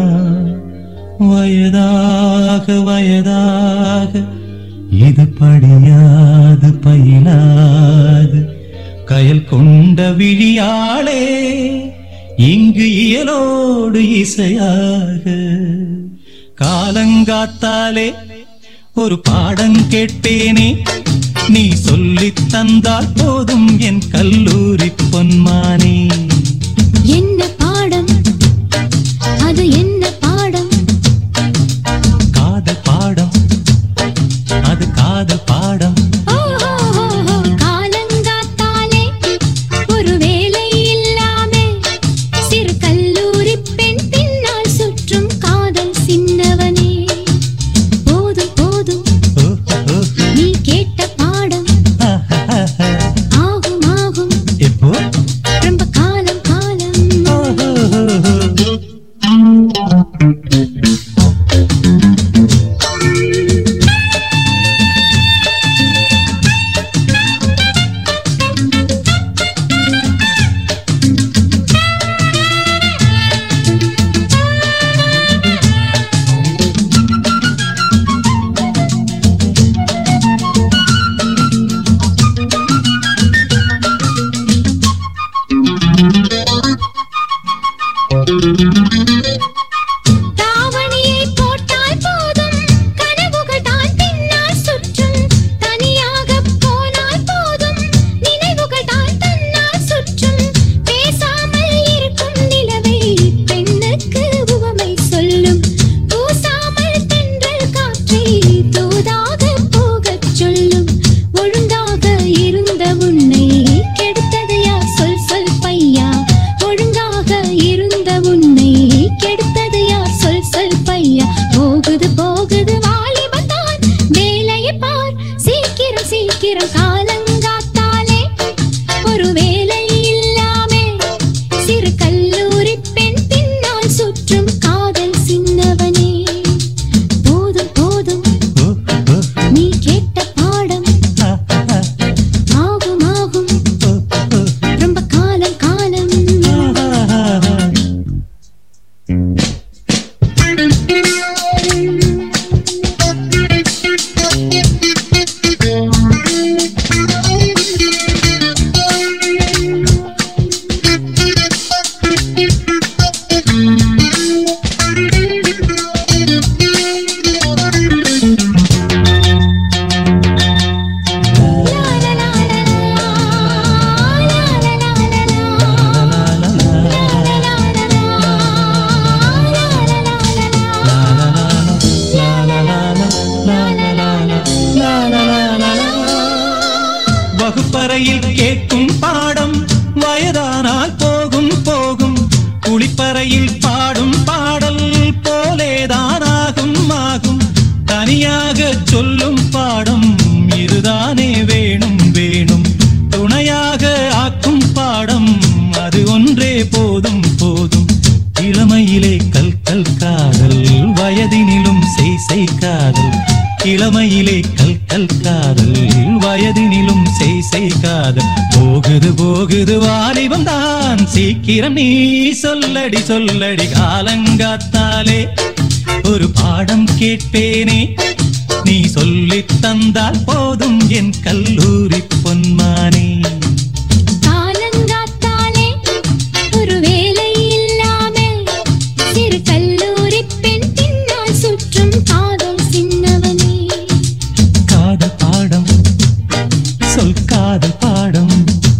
வயதாக வயதாக இது படியாது பயிலாது கயல் கொண்ட விழியாளே இங்கு இயலோடு இசையாக காலங்காத்தாலே ஒரு பாடம் கேட்பேனே நீ சொல்லித் தந்தால் போதும் என் கல்லூரி பொன்மானே என்ன பாடம் அது என்ன பாடம் காதல் பாடம் அது காதல் பாடம் ஓஹோஹோஹோ, காலங்காத்தாலே ஒரு வேலை இல்லாமே சிறு கல்லூரி பெண் பின்னால் சுற்றும் காதல் சின்னவனே போதும் போதும் நீ கேட்ட பாடம் ஆகும் ஆகும் எப்போ ரொம்ப காலம் வகுப்பறையில் கேட்கும் பாடம் வயதானால் போகும் போகும் குளிப்பறையில் பாடும் பாடல் போலேதான் ஆகும் ஆகும் தனியாக சொல்லும் பாடம் இதுதானே வேணும் வேணும் துணையாக ஆக்கும் பாடம் அது ஒன்றே போதும் போதும் இளமையிலே கல் கல் காதல் வயதினிலும் செய் செய் காதல் இளமையிலே கல் கல் காதல் வயதினிலும் செய் செய் காதல் போகுது போகுது வாலிபம் தான் சீக்கிரம் நீ சொல்லடி சொல்லடி காலங்காத்தாலே ஒரு பாடம் கேட்பேனே நீ சொல்லித் தந்தால் போதும் என் கல்லூரி பொன்மானே காலங்காத்தாலே ஒரு வேலை இல்லாமல் சிறு கல்லூரி பெண் பின்னால் சுற்றும் காதல் சின்னவனே காதல் பாடம் சொல் காதல் பாடம்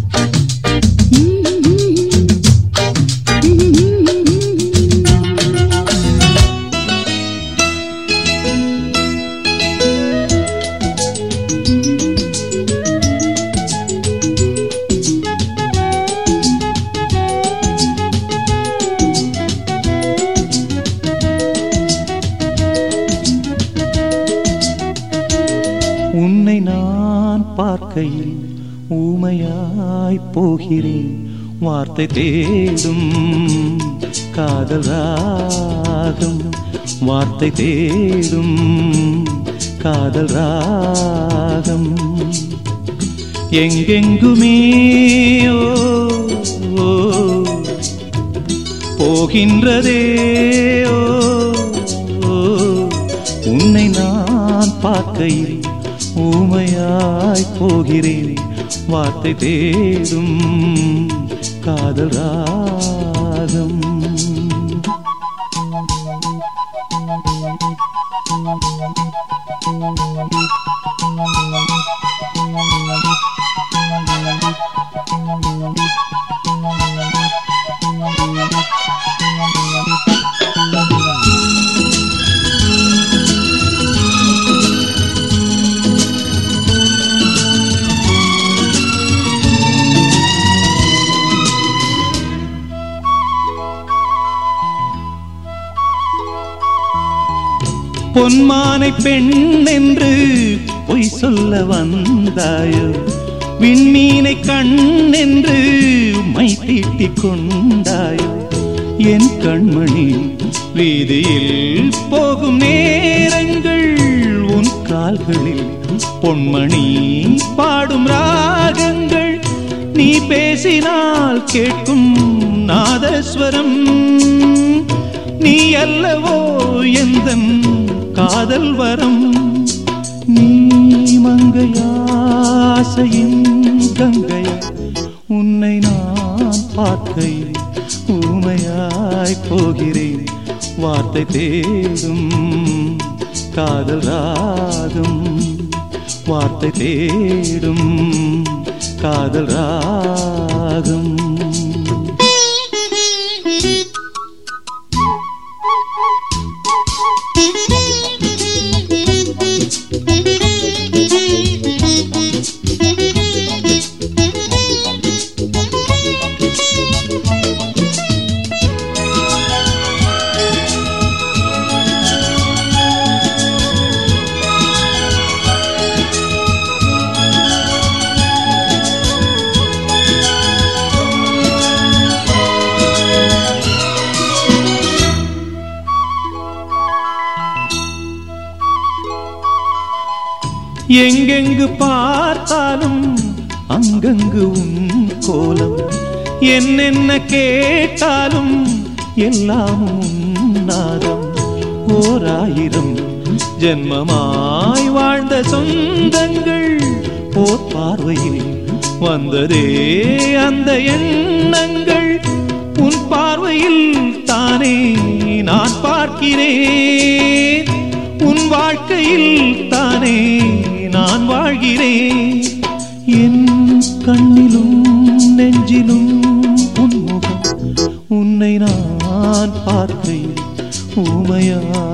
உன்னை நான் பார்க்கையில் ஊமையாய் போகிறேன் வார்த்தை தேடும் காதல் ராகம் வார்த்தை தேடும் காதல் ராகம் எங்கெங்குமே ஓ, ஓ, போகின்றதே ஓ, ஓ, உன்னை நான் பார்க்கையில் ஊமையாய் போகிறேன் வார்த்தை தேடும் காதல் ராகம் பொன்மானை பெண் என்று பொய் சொல்ல வந்தாயோ விண்மீனை கண் என்று மை தீட்டிக் கொண்டாயோ என் கண்மணி வீதியில் போகும் நேரங்கள் உன் கால்களில் பொன்மணி பாடும் ராகங்கள் நீ பேசினால் கேட்கும் நாதஸ்வரம் நீ அல்லவோ எந்தன் காதல் வரம் நீ மங்கையாசையின் கங்கை உன்னை நான் பார்க்கையில் ஊமையாய் போகிறேன் வார்த்தை தேடும் காதல் ராகம் வார்த்தை தேடும் காதல் ராகம் எங்கெங்கு பார்த்தாலும் அங்கங்கு உன் கோலம் என்னென்ன கேட்டாலும் எல்லாம் உன் நாதம் ஓர் ஆயிரம் ஜென்மமாய் வாழ்ந்த சொந்தங்கள் போர் பார்வையில் வந்ததே அந்த எண்ணங்கள் உன் பார்வையில் தானே நான் பார்க்கிறேன் உன் வாழ்க்கையில் தானே நான் வாழ்கிறேன் என் கண்ணிலும் நெஞ்சிலும் உன் முகம் உன்னை நான் பார்க்கையில் ஊமையா